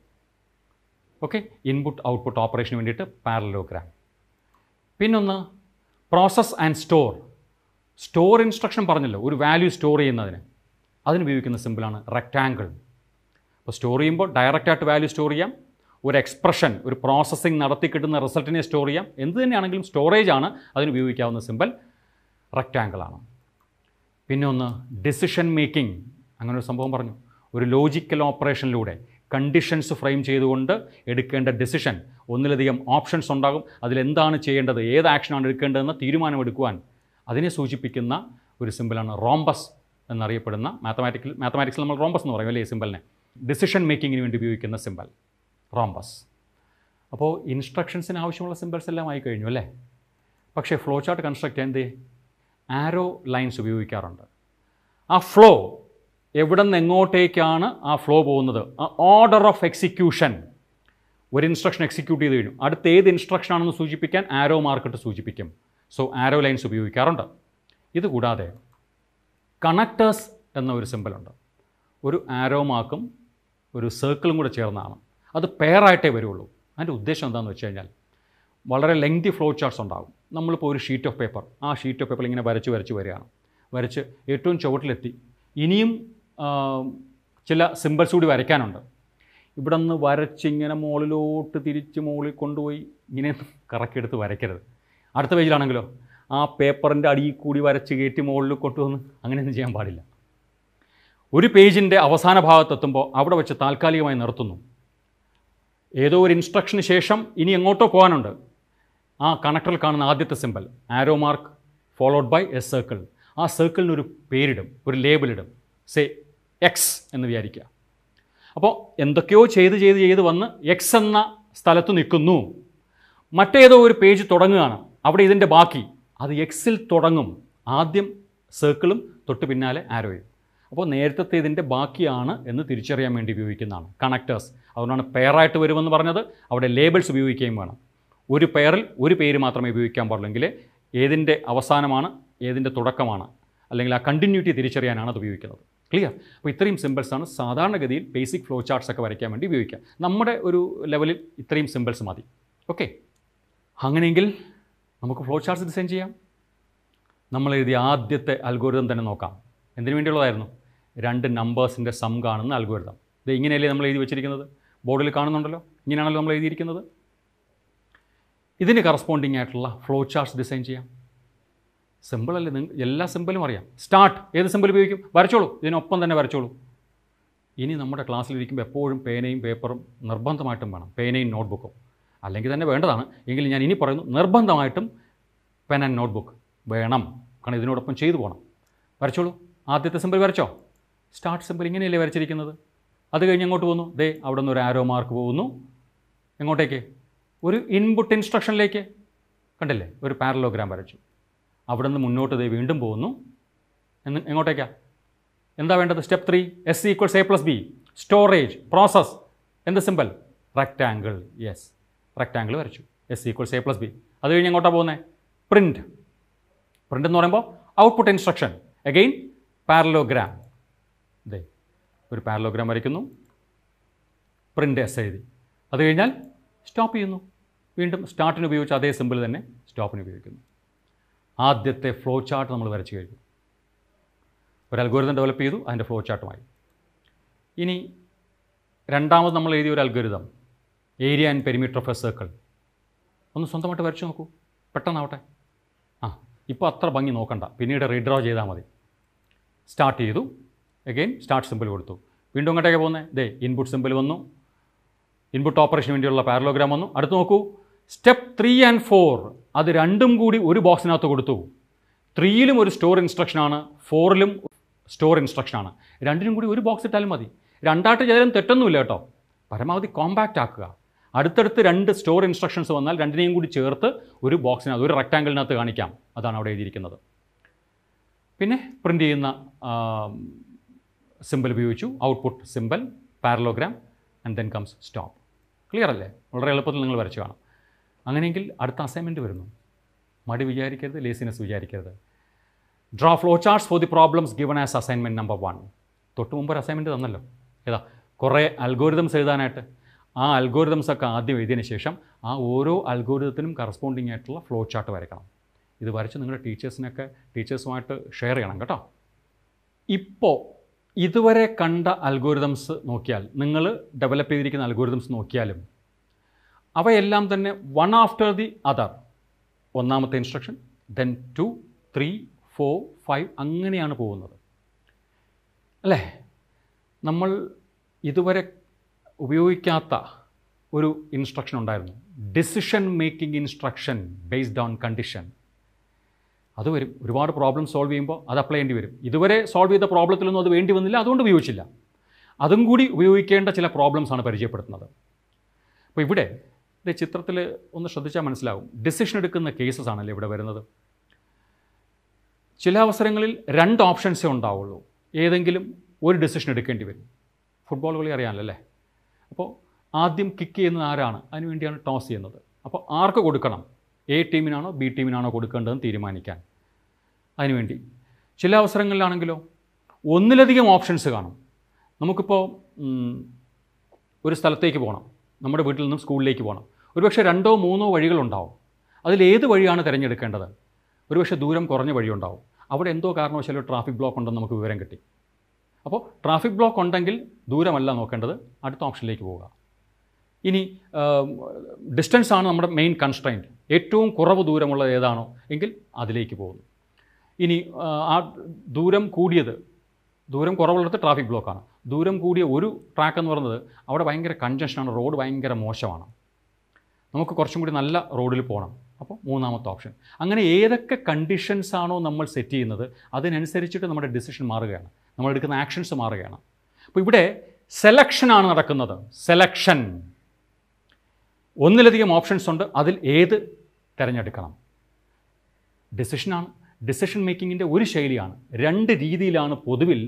[SPEAKER 1] ഓക്കെ ഇൻപുട്ട് ഔട്ട്പുട്ട് ഓപ്പറേഷന് വേണ്ടിയിട്ട് പാരലോഗ്രാം പിന്നൊന്ന് process and store store instruction പറഞ്ഞല്ലോ ഒരു വാല്യൂ സ്റ്റോർ ചെയ്യുന്നതിന് അതിന് ഉപയോഗിക്കുന്ന സിമ്പിളാണ് റെക്റ്റാങ്കിൾ അപ്പോൾ സ്റ്റോർ ചെയ്യുമ്പോൾ ഡയറക്റ്റായിട്ട് വാല്യൂ സ്റ്റോർ ചെയ്യാം ഒരു എക്സ്പ്രഷൻ ഒരു പ്രോസസ്സിംഗ് നടത്തി കിട്ടുന്ന റിസൾട്ടിനെ സ്റ്റോർ ചെയ്യാം എന്ത് തന്നെയാണെങ്കിലും സ്റ്റോറേജ് ആണ് അതിന് ഉപയോഗിക്കാവുന്ന സിമ്പിൾ റെക്റ്റാങ്കിളാണ് പിന്നെ ഒന്ന് ഡിസിഷൻ മേക്കിംഗ് അങ്ങനെ ഒരു സംഭവം പറഞ്ഞു ഒരു ലോജിക്കൽ ഓപ്പറേഷനിലൂടെ കണ്ടീഷൻസ് ഫ്രെയിം ചെയ്തുകൊണ്ട് എടുക്കേണ്ട ഡിസിഷൻ ഒന്നിലധികം ഓപ്ഷൻസ് ഉണ്ടാകും അതിലെന്താണ് ചെയ്യേണ്ടത് ഏത് ആക്ഷനാണ് എടുക്കേണ്ടതെന്ന് തീരുമാനമെടുക്കുവാൻ അതിനെ സൂചിപ്പിക്കുന്ന ഒരു സിമ്പിളാണ് റോംബസ് എന്നറിയപ്പെടുന്ന മാത്തമാറ്റിക്കൽ മാത്തമാറ്റിക്സിൽ നമ്മൾ റോംബസ് എന്ന് പറയും അല്ലേ ഈ സിമ്പിളിനെ ഡിസിഷൻ മേക്കിങ്ങിന് വേണ്ടി ഉപയോഗിക്കുന്ന സിമ്പിൾ റോംബസ് അപ്പോൾ ഇൻസ്ട്രക്ഷൻസിന് ആവശ്യമുള്ള സിമ്പിൾസ് എല്ലാം ആയി കഴിഞ്ഞു അല്ലേ പക്ഷേ ഫ്ലോ ചാർട്ട് കൺസ്ട്രക്ട് ചെയ്യാൻ എന്തേ ആരോ ലൈൻസ് ഉപയോഗിക്കാറുണ്ട് ആ ഫ്ലോ എവിടെ നിന്ന് എങ്ങോട്ടേക്കാണ് ആ ഫ്ലോ പോകുന്നത് ആ ഓർഡർ ഓഫ് എക്സിക്യൂഷൻ ഒരു ഇൻസ്ട്രക്ഷൻ എക്സിക്യൂട്ട് ചെയ്ത് കഴിഞ്ഞു അടുത്ത ഏത് ഇൻസ്ട്രക്ഷൻ ആണെന്ന് സൂചിപ്പിക്കാൻ ആരോ മാർക്കിട്ട് സൂചിപ്പിക്കും സോ ആരോ ലൈൻസ് ഉപയോഗിക്കാറുണ്ട് ഇതുകൂടാതെ കണക്ടേഴ്സ് എന്ന ഒരു സിമ്പിളുണ്ട് ഒരു ആരോ മാർക്കും ഒരു സർക്കിളും കൂടെ ചേർന്നാണ് അത് പെയറായിട്ടേ വരുള്ളൂ അതിൻ്റെ ഉദ്ദേശം എന്താണെന്ന് വെച്ച് കഴിഞ്ഞാൽ വളരെ ലെങ്തി ഫ്ലോ ചാർട്ട്സ് ഉണ്ടാകും നമ്മളിപ്പോൾ ഒരു ഷീറ്റ് ഓഫ് പേപ്പർ ആ ഷീറ്റ് ഓഫ് പേപ്പർ ഇങ്ങനെ വരച്ച് വരച്ച് വരികയാണ് വരച്ച് ഏറ്റവും ചുവട്ടിലെത്തി ഇനിയും ആ, ചില സിമ്പിൾസ് കൂടി വരയ്ക്കാനുണ്ട് ഇവിടെ നിന്ന് വരച്ചിങ്ങനെ മുകളിലോട്ട് തിരിച്ച് മുകളിൽ കൊണ്ടുപോയി ഇങ്ങനെ കറക്കിയെടുത്ത് വരയ്ക്കരുത് അടുത്ത പേജിലാണെങ്കിലോ ആ പേപ്പറിൻ്റെ അടിയിൽ കൂടി വരച്ച് കയറ്റി മുകളിൽ കൊണ്ടുവന്ന് അങ്ങനെയൊന്നും ചെയ്യാൻ പാടില്ല ഒരു പേജിൻ്റെ അവസാന ഭാഗത്തെത്തുമ്പോൾ അവിടെ വെച്ച് താൽക്കാലികമായി നിർത്തുന്നു ഏതോ ഒരു ഇൻസ്ട്രക്ഷന് ശേഷം ഇനി എങ്ങോട്ടോ പോകാനുണ്ട് ആ കണക്ടറിൽ കാണുന്ന ആദ്യത്തെ symbol arrow mark followed by a circle ആ സർക്കിളിന് ഒരു പേരിടും ഒരു ലേബിളിടും സേ എക്സ് എന്ന് വിചാരിക്കുക അപ്പോൾ എന്തൊക്കെയോ ചെയ്ത് ചെയ്ത് ചെയ്ത് വന്ന് എക്സ് എന്ന സ്ഥലത്ത് നിൽക്കുന്നു മറ്റേതോ ഒരു പേജ് തുടങ്ങുകയാണ് അവിടെ ഇതിൻ്റെ ബാക്കി അത് എക്സിൽ തുടങ്ങും ആദ്യം സർക്കിളും തൊട്ട് പിന്നാലെ ആരോയും അപ്പോൾ നേരത്തെ ഇതിൻ്റെ ബാക്കിയാണ് എന്ന് തിരിച്ചറിയാൻ വേണ്ടി ഉപയോഗിക്കുന്നതാണ് കണക്ടേഴ്സ് അതുകൊണ്ടാണ് പെയറായിട്ട് വരുമെന്ന് പറഞ്ഞത് അവിടെ ലേബിൾസ് ഉപയോഗിക്കുകയും വേണം ഒരു പെയറിൽ ഒരു പേര് മാത്രമേ ഉപയോഗിക്കാൻ പാടുള്ളെങ്കിൽ ഏതിൻ്റെ അവസാനമാണ് ഏതിൻ്റെ തുടക്കമാണ് അല്ലെങ്കിൽ ആ കണ്ടിന്യൂറ്റി തിരിച്ചറിയാനാണ് അത് ഉപയോഗിക്കുന്നത് ക്ലിയർ അപ്പോൾ ഇത്രയും സിമ്പിൾസാണ് സാധാരണഗതിയിൽ ബേസിക് ഫ്ലോ ചാർട്ട്സ് ഒക്കെ വരയ്ക്കാൻ വേണ്ടി ഉപയോഗിക്കുക നമ്മുടെ ഒരു ലെവലിൽ ഇത്രയും സിമ്പിൾസ് മതി ഓക്കെ അങ്ങനെയെങ്കിൽ നമുക്ക് ഫ്ലോ ചാർട്ട്സ് ഡിസൈൻ ചെയ്യാം നമ്മൾ എഴുതിയ ആദ്യത്തെ അൽഗോരിതം തന്നെ നോക്കാം എന്തിനു വേണ്ടിയുള്ളതായിരുന്നു രണ്ട് നമ്പേഴ്സിൻ്റെ സം കാണുന്ന അൽഗോരിതം ഇത് ഇങ്ങനെയല്ലേ നമ്മൾ എഴുതി വെച്ചിരിക്കുന്നത് ബോർഡിൽ കാണുന്നുണ്ടല്ലോ ഇങ്ങനെയാണല്ലോ നമ്മൾ എഴുതിയിരിക്കുന്നത് ഇതിന് കറസ്പോണ്ടിങ് ആയിട്ടുള്ള ഫ്ലോ ചാർട്ട്സ് ഡിസൈൻ ചെയ്യാം സിമ്പിൾ അല്ലേ നിങ്ങൾ എല്ലാ സിമ്പിളും അറിയാം സ്റ്റാർട്ട് ഏത് സിമ്പിൾ ഉപയോഗിക്കും വരച്ചോളൂ ഇതിനൊപ്പം തന്നെ വരച്ചോളൂ ഇനി നമ്മുടെ ക്ലാസ്സിലിരിക്കുമ്പോൾ എപ്പോഴും പേനയും പേപ്പറും നിർബന്ധമായിട്ടും വേണം പേനയും നോട്ട്ബുക്കും അല്ലെങ്കിൽ തന്നെ വേണ്ടതാണ് എങ്കിൽ ഞാൻ ഇനി പറയുന്നു നിർബന്ധമായിട്ടും പെൻ ആൻഡ് നോട്ട്ബുക്ക് വേണം കാരണം ഇതിനോടൊപ്പം ചെയ്തു പോകണം വരച്ചോളൂ ആദ്യത്തെ സിമ്പിൾ വരച്ചോ സ്റ്റാർട്ട് സിമ്പിൾ ഇങ്ങനെയല്ലേ വരച്ചിരിക്കുന്നത് അത് കഴിഞ്ഞ് അങ്ങോട്ട് പോകുന്നു ദേ അവിടെ നിന്ന് ഒരു ആരോ മാർക്ക് പോകുന്നു എങ്ങോട്ടേക്ക് ഒരു ഇൻപുട്ട് ഇൻസ്ട്രക്ഷനിലേക്ക് കണ്ടില്ലേ ഒരു പാരലോഗ്രാം വരച്ചു അവിടെ നിന്ന് മുന്നോട്ട് ദേ വീണ്ടും പോകുന്നു എന്ന് എങ്ങോട്ടേക്കാ എന്താ വേണ്ടത് step three S equals A plus B storage process എന്ത് സിമ്പിൾ റെക്റ്റാങ്കിൾ യെസ് റെക്റ്റാങ്കിൾ വരച്ചു S equals A plus B അത് കഴിഞ്ഞ് എങ്ങോട്ടാണ് പോകുന്നത് പ്രിൻറ്റ് പ്രിൻ്റ് എന്ന് പറയുമ്പോൾ ഔട്ട്പുട്ട് ഇൻസ്ട്രക്ഷൻ അഗെയിൻ പാരലോഗ്രാം ദേ ഒരു പാരലോഗ്രാം വരയ്ക്കുന്നു പ്രിൻ്റ് എസ് എഴുതി അത് കഴിഞ്ഞാൽ സ്റ്റോപ്പ് ചെയ്യുന്നു വീണ്ടും സ്റ്റാർട്ടിന് ഉപയോഗിച്ച അതേ സിമ്പിൾ തന്നെ സ്റ്റോപ്പിന് ഉപയോഗിക്കുന്നു ആദ്യത്തെ ഫ്ലോ ചാർട്ട് നമ്മൾ വരച്ചു കഴിഞ്ഞു ഒരു അൽഗോരിതം ഡെവലപ്പ് ചെയ്തു അതിൻ്റെ ഫ്ലോ ചാർട്ടുമായി ഇനി രണ്ടാമത് നമ്മൾ എഴുതിയ ഒരു algorithm area and perimeter of a circle ഒന്ന് സ്വന്തമായിട്ട് വരച്ചു നോക്കൂ പെട്ടെന്നാവട്ടെ ആ ഇപ്പോൾ അത്ര ഭംഗി നോക്കണ്ട പിന്നീട് റീഡ്രോ ചെയ്താൽ മതി സ്റ്റാർട്ട് ചെയ്തു അഗെയിൻ സ്റ്റാർട്ട് സിമ്പിൾ കൊടുത്തു വീണ്ടും അങ്ങോട്ടേക്ക് പോകുന്നത് ദേ ഇൻപുട്ട് സിമ്പിൾ വന്നു ഇൻപുട്ട് ഓപ്പറേഷന് വേണ്ടിയുള്ള പാരലോഗ്രാം വന്നു അടുത്ത് നോക്കൂ സ്റ്റെപ്പ് ത്രീ ആൻഡ് ഫോർ അത് രണ്ടും കൂടി ഒരു ബോക്സിനകത്ത് കൊടുത്തു ത്രീയിലും ഒരു സ്റ്റോർ ഇൻസ്ട്രക്ഷനാണ് ഫോറിലും സ്റ്റോർ ഇൻസ്ട്രക്ഷനാണ് രണ്ടിനും കൂടി ഒരു ബോക്സ് ഇട്ടാലും മതി രണ്ടായിട്ട് ചെയ്താലും തെറ്റൊന്നുമില്ല കേട്ടോ പരമാവധി കോമ്പാക്റ്റ് ആക്കുക അടുത്തടുത്ത് രണ്ട് സ്റ്റോർ ഇൻസ്ട്രക്ഷൻസ് വന്നാൽ രണ്ടിനെയും കൂടി ചേർത്ത് ഒരു ബോക്സിനകത്ത് ഒരു റെക്റ്റാങ്കിളിനകത്ത് കാണിക്കാം അതാണ് അവിടെ എഴുതിയിരിക്കുന്നത് പിന്നെ പ്രിൻ്റ് ചെയ്യുന്ന സിമ്പിൾ ഉപയോഗിച്ചു output symbol parallelogram and then comes stop clear അല്ലേ വളരെ എളുപ്പത്തിൽ നിങ്ങൾ വരച്ചു കാണാം അങ്ങനെയെങ്കിൽ അടുത്ത അസൈൻമെൻറ്റ് വരുന്നു മടി വിചാരിക്കരുത് ലേസിനെസ് വിചാരിക്കരുത് draw flow charts for the problems given as assignment number one തൊട്ട് മുമ്പ് ഒരു അസൈൻമെൻറ്റ് തന്നല്ലോ ഏതാ കുറേ അൽഗോരിതംസ് എഴുതാനായിട്ട് ആ അൽഗോരിതംസ് ഒക്കെ ആദ്യം എഴുതിയതിന് ശേഷം ആ ഓരോ അൽഗോരിതത്തിനും കറസ്പോണ്ടിങ് ആയിട്ടുള്ള ഫ്ലോ ചാർട്ട് വരയ്ക്കണം ഇത് വരച്ച് നിങ്ങളുടെ ടീച്ചേഴ്സിനൊക്കെ ടീച്ചേഴ്സുമായിട്ട് ഷെയർ ചെയ്യണം കേട്ടോ ഇപ്പോൾ ഇതുവരെ കണ്ട അൽഗോരിതംസ് നോക്കിയാൽ നിങ്ങൾ ഡെവലപ്പ് ചെയ്തിരിക്കുന്ന അൽഗോരിതംസ് നോക്കിയാലും അവയെല്ലാം തന്നെ വൺ ആഫ്റ്റർ ദി അതർ ഒന്നാമത്തെ instruction then two three four five അങ്ങനെയാണ് പോകുന്നത് അല്ലേ നമ്മൾ ഇതുവരെ ഉപയോഗിക്കാത്ത ഒരു ഇൻസ്ട്രക്ഷൻ ഉണ്ടായിരുന്നു decision making instruction based on condition അത് വരും ഒരുപാട് പ്രോബ്ലം സോൾവ് ചെയ്യുമ്പോൾ അത് അപ്ലൈ ചെയ്യേണ്ടി വരും ഇതുവരെ സോൾവ് ചെയ്ത പ്രോബ്ലത്തിലൊന്നും അത് വേണ്ടി വന്നില്ല അതുകൊണ്ട് ഉപയോഗിച്ചില്ല അതും കൂടി ഉപയോഗിക്കേണ്ട ചില പ്രോബ്ലംസ് ആണ് പരിചയപ്പെടുത്തുന്നത് അപ്പോൾ ഇവിടെ ഇത് ചിത്രത്തിൽ ഒന്ന് ശ്രദ്ധിച്ചാൽ മനസ്സിലാവും ഡിസിഷൻ എടുക്കുന്ന കേസസ് ആണല്ലേ ഇവിടെ വരുന്നത് ചില അവസരങ്ങളിൽ രണ്ട് ഓപ്ഷൻസേ ഉണ്ടാവുള്ളൂ ഏതെങ്കിലും ഒരു ഡിസിഷൻ എടുക്കേണ്ടി വരും ഫുട്ബോൾ കളി അറിയാമല്ലോ അല്ലേ അപ്പോൾ ആദ്യം കിക്ക് ചെയ്യുന്നത് ആരാണ് അതിന് വേണ്ടിയാണ് ടോസ് ചെയ്യുന്നത് അപ്പോൾ ആർക്ക് കൊടുക്കണം എ ടീമിനാണോ ബി ടീമിനാണോ കൊടുക്കേണ്ടതെന്ന് തീരുമാനിക്കാൻ അതിനുവേണ്ടി ചില അവസരങ്ങളിലാണെങ്കിലോ ഒന്നിലധികം ഓപ്ഷൻസ് കാണും നമുക്കിപ്പോൾ ഉം, ഒരു സ്ഥലത്തേക്ക് പോകണം നമ്മുടെ വീട്ടിൽ നിന്നും സ്കൂളിലേക്ക് പോകണം ഒരുപക്ഷെ രണ്ടോ മൂന്നോ വഴികളുണ്ടാവും അതിലേത് വഴിയാണ് തിരഞ്ഞെടുക്കേണ്ടത് ഒരുപക്ഷെ ദൂരം കുറഞ്ഞ വഴിയുണ്ടാവും അവിടെ എന്തോ കാരണവശാലും ട്രാഫിക് ബ്ലോക്ക് ഉണ്ടെന്ന് നമുക്ക് വിവരം കിട്ടി അപ്പോൾ ട്രാഫിക് ബ്ലോക്ക് ഉണ്ടെങ്കിൽ ദൂരമല്ല നോക്കേണ്ടത് അടുത്ത ഓപ്ഷനിലേക്ക് പോവുക ഇനി ഡിസ്റ്റൻസ് ആണ് നമ്മുടെ മെയിൻ കൺസ്ട്രൈൻറ്റ് ഏറ്റവും കുറവ് ദൂരമുള്ളത് ഏതാണോ എങ്കിൽ അതിലേക്ക് പോകുന്നു ഇനി ആ, ആ ദൂരം കൂടിയത് ദൂരം കുറവുള്ളിടത്ത് ട്രാഫിക് ബ്ലോക്കാണ് ദൂരം കൂടിയ ഒരു ട്രാക്ക് എന്ന് പറയുന്നത് അവിടെ ഭയങ്കര കൺജഷനാണ് റോഡ് ഭയങ്കര മോശമാണ് നമുക്ക് കുറച്ചും കൂടി നല്ല റോഡിൽ പോകണം അപ്പോൾ മൂന്നാമത്തെ ഓപ്ഷൻ അങ്ങനെ ഏതൊക്കെ കണ്ടീഷൻസ് ആണോ നമ്മൾ സെറ്റ് ചെയ്യുന്നത് അതിനനുസരിച്ചിട്ട് നമ്മുടെ ഡിസിഷൻ മാറുകയാണ് നമ്മൾ എടുക്കുന്ന ആക്ഷൻസ് മാറുകയാണ് അപ്പോൾ ഇവിടെ സെലക്ഷനാണ് നടക്കുന്നത് സെലക്ഷൻ ഒന്നിലധികം ഓപ്ഷൻസ് ഉണ്ട് അതിൽ ഏത് തിരഞ്ഞെടുക്കണം ഡിസിഷനാണ് ഡിസിഷൻ മേക്കിങ്ങിൻ്റെ ഒരു ശൈലിയാണ് രണ്ട് രീതിയിലാണ് പൊതുവിൽ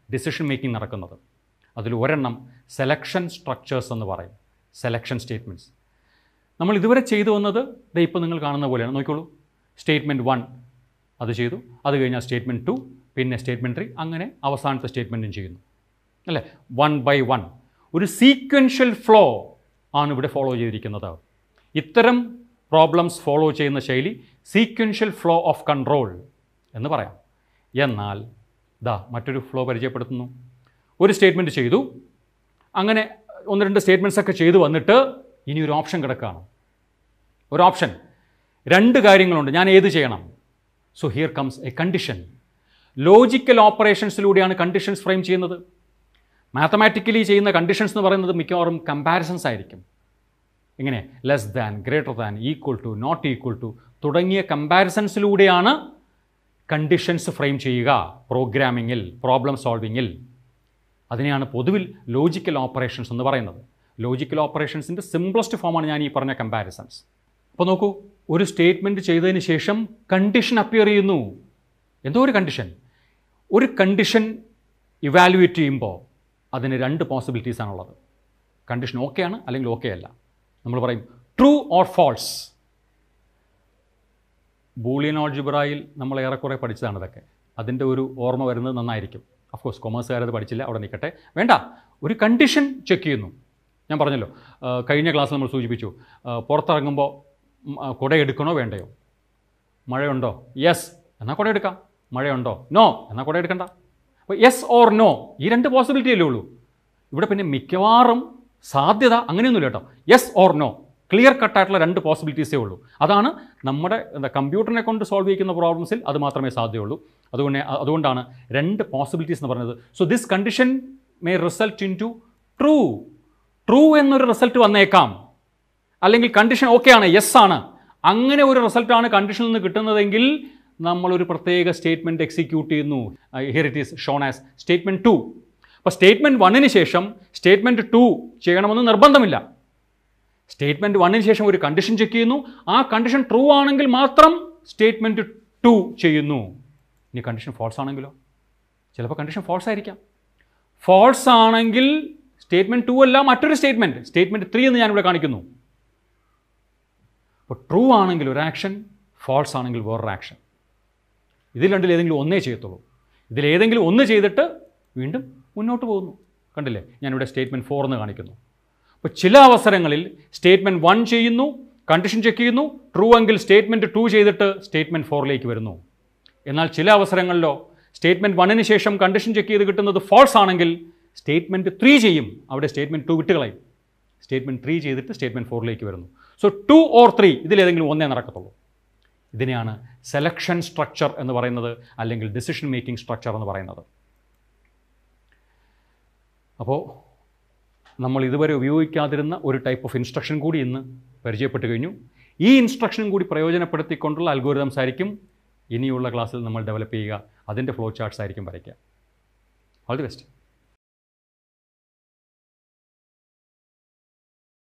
[SPEAKER 1] ഡിസിഷൻ മേക്കിംഗ് നടക്കുന്നത് അതിൽ ഒരെണ്ണം സെലക്ഷൻ സ്ട്രക്ചേഴ്സ് എന്ന് പറയും സെലക്ഷൻ സ്റ്റേറ്റ്മെൻറ്റ്സ് നമ്മൾ ഇതുവരെ ചെയ്തു വന്നത് ദേ ഇപ്പോൾ നിങ്ങൾ കാണുന്ന പോലെയാണ് നോക്കിക്കോളൂ സ്റ്റേറ്റ്മെൻറ്റ് വൺ അത് ചെയ്തു അത് കഴിഞ്ഞാൽ സ്റ്റേറ്റ്മെൻറ്റ് ടു പിന്നെ സ്റ്റേറ്റ്മെൻറ്റ് ത്രീ അങ്ങനെ അവസാനത്തെ സ്റ്റേറ്റ്മെൻറ്റും ചെയ്യുന്നു അല്ലേ വൺ ബൈ വൺ ഒരു സീക്വൻഷ്യൽ ഫ്ലോ ആണ് ഇവിടെ ഫോളോ ചെയ്തിരിക്കുന്നത് ഇത്തരം പ്രോബ്ലംസ് ഫോളോ ചെയ്യുന്ന ശൈലി സീക്വൻഷ്യൽ ഫ്ലോ ഓഫ് കൺട്രോൾ എന്ന് പറയാം എന്നാൽ ദാ മറ്റൊരു ഫ്ലോ പരിചയപ്പെടുത്തുന്നു ഒരു സ്റ്റേറ്റ്മെൻറ്റ് ചെയ്തു അങ്ങനെ ഒന്ന് രണ്ട് സ്റ്റേറ്റ്മെൻറ്റ്സ് ഒക്കെ ചെയ്തു വന്നിട്ട് ഇനി ഒരു ഓപ്ഷൻ കിടക്കുകയാണ് ഒരു ഓപ്ഷൻ രണ്ട് കാര്യങ്ങളുണ്ട് ഞാൻ ഏത് ചെയ്യണം so here comes a condition logical ഓപ്പറേഷൻസിലൂടെയാണ് കണ്ടീഷൻസ് ഫ്രെയിം ചെയ്യുന്നത് മാത്തമാറ്റിക്കലി ചെയ്യുന്ന കണ്ടീഷൻസ് എന്ന് പറയുന്നത് മിക്കവാറും കമ്പാരിസൺസ് ആയിരിക്കും എങ്ങനെ less than greater than equal to not equal to തുടങ്ങിയ കമ്പാരിസൺസിലൂടെയാണ് കണ്ടീഷൻസ് ഫ്രെയിം ചെയ്യുക പ്രോഗ്രാമിങ്ങിൽ പ്രോബ്ലം സോൾവിങ്ങിൽ അതിനെയാണ് പൊതുവിൽ ലോജിക്കൽ ഓപ്പറേഷൻസ് എന്ന് പറയുന്നത് ലോജിക്കൽ ഓപ്പറേഷൻസിൻ്റെ സിംപ്ലസ്റ്റ് ഫോമാണ് ഞാൻ ഈ പറഞ്ഞ കമ്പാരിസൺസ് അപ്പോൾ നോക്കൂ ഒരു സ്റ്റേറ്റ്മെൻറ്റ് ചെയ്തതിന് ശേഷം കണ്ടീഷൻ അപ്പിയർ ചെയ്യുന്നു എന്തോ ഒരു കണ്ടീഷൻ ഒരു കണ്ടീഷൻ ഇവാലുവേറ്റ് ചെയ്യുമ്പോൾ അതിന് രണ്ട് പോസിബിലിറ്റീസ് ആണുള്ളത് കണ്ടീഷൻ ഓക്കെ ആണ് അല്ലെങ്കിൽ ഓക്കെ അല്ല നമ്മൾ പറയും ട്രൂ ഓർ ഫാൾസ് ബൂളിയൻ ഓൾജിബ്രായിൽ നമ്മൾ ഏറെക്കുറെ പഠിച്ചതാണ് ഇതൊക്കെ അതിൻ്റെ ഒരു ഓർമ്മ വരുന്നത് നന്നായിരിക്കും അഫ്കോഴ്സ് കൊമേഴ്സുകാരത് പഠിച്ചില്ല അവിടെ നിൽക്കട്ടെ വേണ്ട ഒരു കണ്ടീഷൻ ചെക്ക് ചെയ്യുന്നു ഞാൻ പറഞ്ഞല്ലോ ആ, കഴിഞ്ഞ ക്ലാസ്സിൽ നമ്മൾ സൂചിപ്പിച്ചു ആ, പുറത്തിറങ്ങുമ്പോൾ ഉം, ആ, കുട എടുക്കണോ വേണ്ടയോ മഴയുണ്ടോ യെസ് എന്നാൽ കുട എടുക്കാം മഴയുണ്ടോ നോ എന്നാൽ കുട എടുക്കണ്ട അപ്പോൾ യെസ് ഓർ നോ ഈ രണ്ട് പോസിബിലിറ്റി അല്ലേ ഉള്ളൂ ഇവിടെ പിന്നെ മിക്കവാറും സാധ്യത അങ്ങനെയൊന്നുമില്ല കേട്ടോ യെസ് ഓർ നോ ക്ലിയർ കട്ടായിട്ടുള്ള രണ്ട് പോസിബിലിറ്റീസേ ഉള്ളൂ അതാണ് നമ്മുടെ എന്താ കമ്പ്യൂട്ടറിനെ കൊണ്ട് സോൾവ് ചെയ്യുന്ന പ്രോബ്ലംസിൽ അത് മാത്രമേ സാധ്യമുള്ളൂ അതുകൊണ്ട് അതുകൊണ്ടാണ് രണ്ട് പോസിബിലിറ്റീസ് എന്ന് പറയുന്നത് so this condition may result into true true എന്നൊരു റിസൾട്ട് വന്നേക്കാം അല്ലെങ്കിൽ കണ്ടീഷൻ ഓക്കെ ആണ് യെസ് ആണ് അങ്ങനെ ഒരു റിസൾട്ടാണ് കണ്ടീഷനിൽ നിന്ന് കിട്ടുന്നതെങ്കിൽ നമ്മളൊരു പ്രത്യേക സ്റ്റേറ്റ്മെൻറ്റ് എക്സിക്യൂട്ട് ചെയ്യുന്നു here it is shown as statement two അപ്പോൾ സ്റ്റേറ്റ്മെൻറ്റ് വണ്ണിന് ശേഷം സ്റ്റേറ്റ്മെൻറ്റ് ടു ചെയ്യണമെന്ന് നിർബന്ധമില്ല സ്റ്റേറ്റ്മെൻറ്റ് വണ്ണിന് ശേഷം ഒരു കണ്ടീഷൻ ചെക്ക് ചെയ്യുന്നു ആ കണ്ടീഷൻ ട്രൂ ആണെങ്കിൽ മാത്രം സ്റ്റേറ്റ്മെൻറ്റ് ടു ചെയ്യുന്നു ഇനി കണ്ടീഷൻ ഫോൾസ് ആണെങ്കിലോ ചിലപ്പോൾ കണ്ടീഷൻ ഫോൾസ് ആയിരിക്കാം ഫോൾസ് ആണെങ്കിൽ സ്റ്റേറ്റ്മെൻറ്റ് ടു അല്ല മറ്റൊരു സ്റ്റേറ്റ്മെൻറ്റ് സ്റ്റേറ്റ്മെൻറ്റ് ത്രീ എന്ന് ഞാനിവിടെ കാണിക്കുന്നു അപ്പോൾ ട്രൂ ആണെങ്കിൽ ഒരു ആക്ഷൻ ഫോൾസ് ആണെങ്കിൽ വേറൊരു ആക്ഷൻ ഇതിൽ രണ്ടിൽ ഏതെങ്കിലും ഒന്നേ ചെയ്യത്തുള്ളൂ ഇതിലേതെങ്കിലും ഒന്ന് ചെയ്തിട്ട് വീണ്ടും മുന്നോട്ട് പോകുന്നു കണ്ടില്ലേ ഞാനിവിടെ സ്റ്റേറ്റ്മെൻറ്റ് ഫോർ എന്ന് കാണിക്കുന്നു അപ്പോൾ ചില അവസരങ്ങളിൽ സ്റ്റേറ്റ്മെൻറ്റ് വൺ ചെയ്യുന്നു കണ്ടീഷൻ ചെക്ക് ചെയ്യുന്നു ട്രൂ എങ്കിൽ സ്റ്റേറ്റ്മെൻറ്റ് ടു ചെയ്തിട്ട് സ്റ്റേറ്റ്മെൻറ്റ് ഫോറിലേക്ക് വരുന്നു എന്നാൽ ചില അവസരങ്ങളിലോ സ്റ്റേറ്റ്മെൻറ്റ് വണ്ണിന് ശേഷം കണ്ടീഷൻ ചെക്ക് ചെയ്ത് കിട്ടുന്നത് ഫോൾസ് ആണെങ്കിൽ സ്റ്റേറ്റ്മെൻറ്റ് ത്രീ ചെയ്യും അവിടെ സ്റ്റേറ്റ്മെൻറ്റ് ടു വിട്ടുകളയും സ്റ്റേറ്റ്മെൻറ്റ് ത്രീ ചെയ്തിട്ട് സ്റ്റേറ്റ്മെൻറ്റ് ഫോറിലേക്ക് വരുന്നു സോ ടു ഓർ ത്രീ ഇതിലേതെങ്കിലും ഒന്നേ നടക്കത്തുള്ളൂ ഇതിനെയാണ് സെലക്ഷൻ സ്ട്രക്ചർ എന്ന് പറയുന്നത് അല്ലെങ്കിൽ ഡിസിഷൻ മേക്കിംഗ് സ്ട്രക്ചർ എന്ന് പറയുന്നത് അപ്പോൾ നമ്മൾ ഇതുവരെ ഉപയോഗിക്കാതിരുന്ന ഒരു ടൈപ്പ് ഓഫ് ഇൻസ്ട്രക്ഷൻ കൂടി ഇന്ന് പരിചയപ്പെട്ട് കഴിഞ്ഞു ഈ ഇൻസ്ട്രക്ഷനും കൂടി പ്രയോജനപ്പെടുത്തിക്കൊണ്ടുള്ള അൽഗോരിതംസ് ആയിരിക്കും ഇനിയുള്ള ക്ലാസ്സിൽ നമ്മൾ ഡെവലപ്പ് ചെയ്യുക അതിൻ്റെ ഫ്ലോ ചാർട്ട്സ് ആയിരിക്കും വരയ്ക്കുക ഓൾ ദി ബെസ്റ്റ്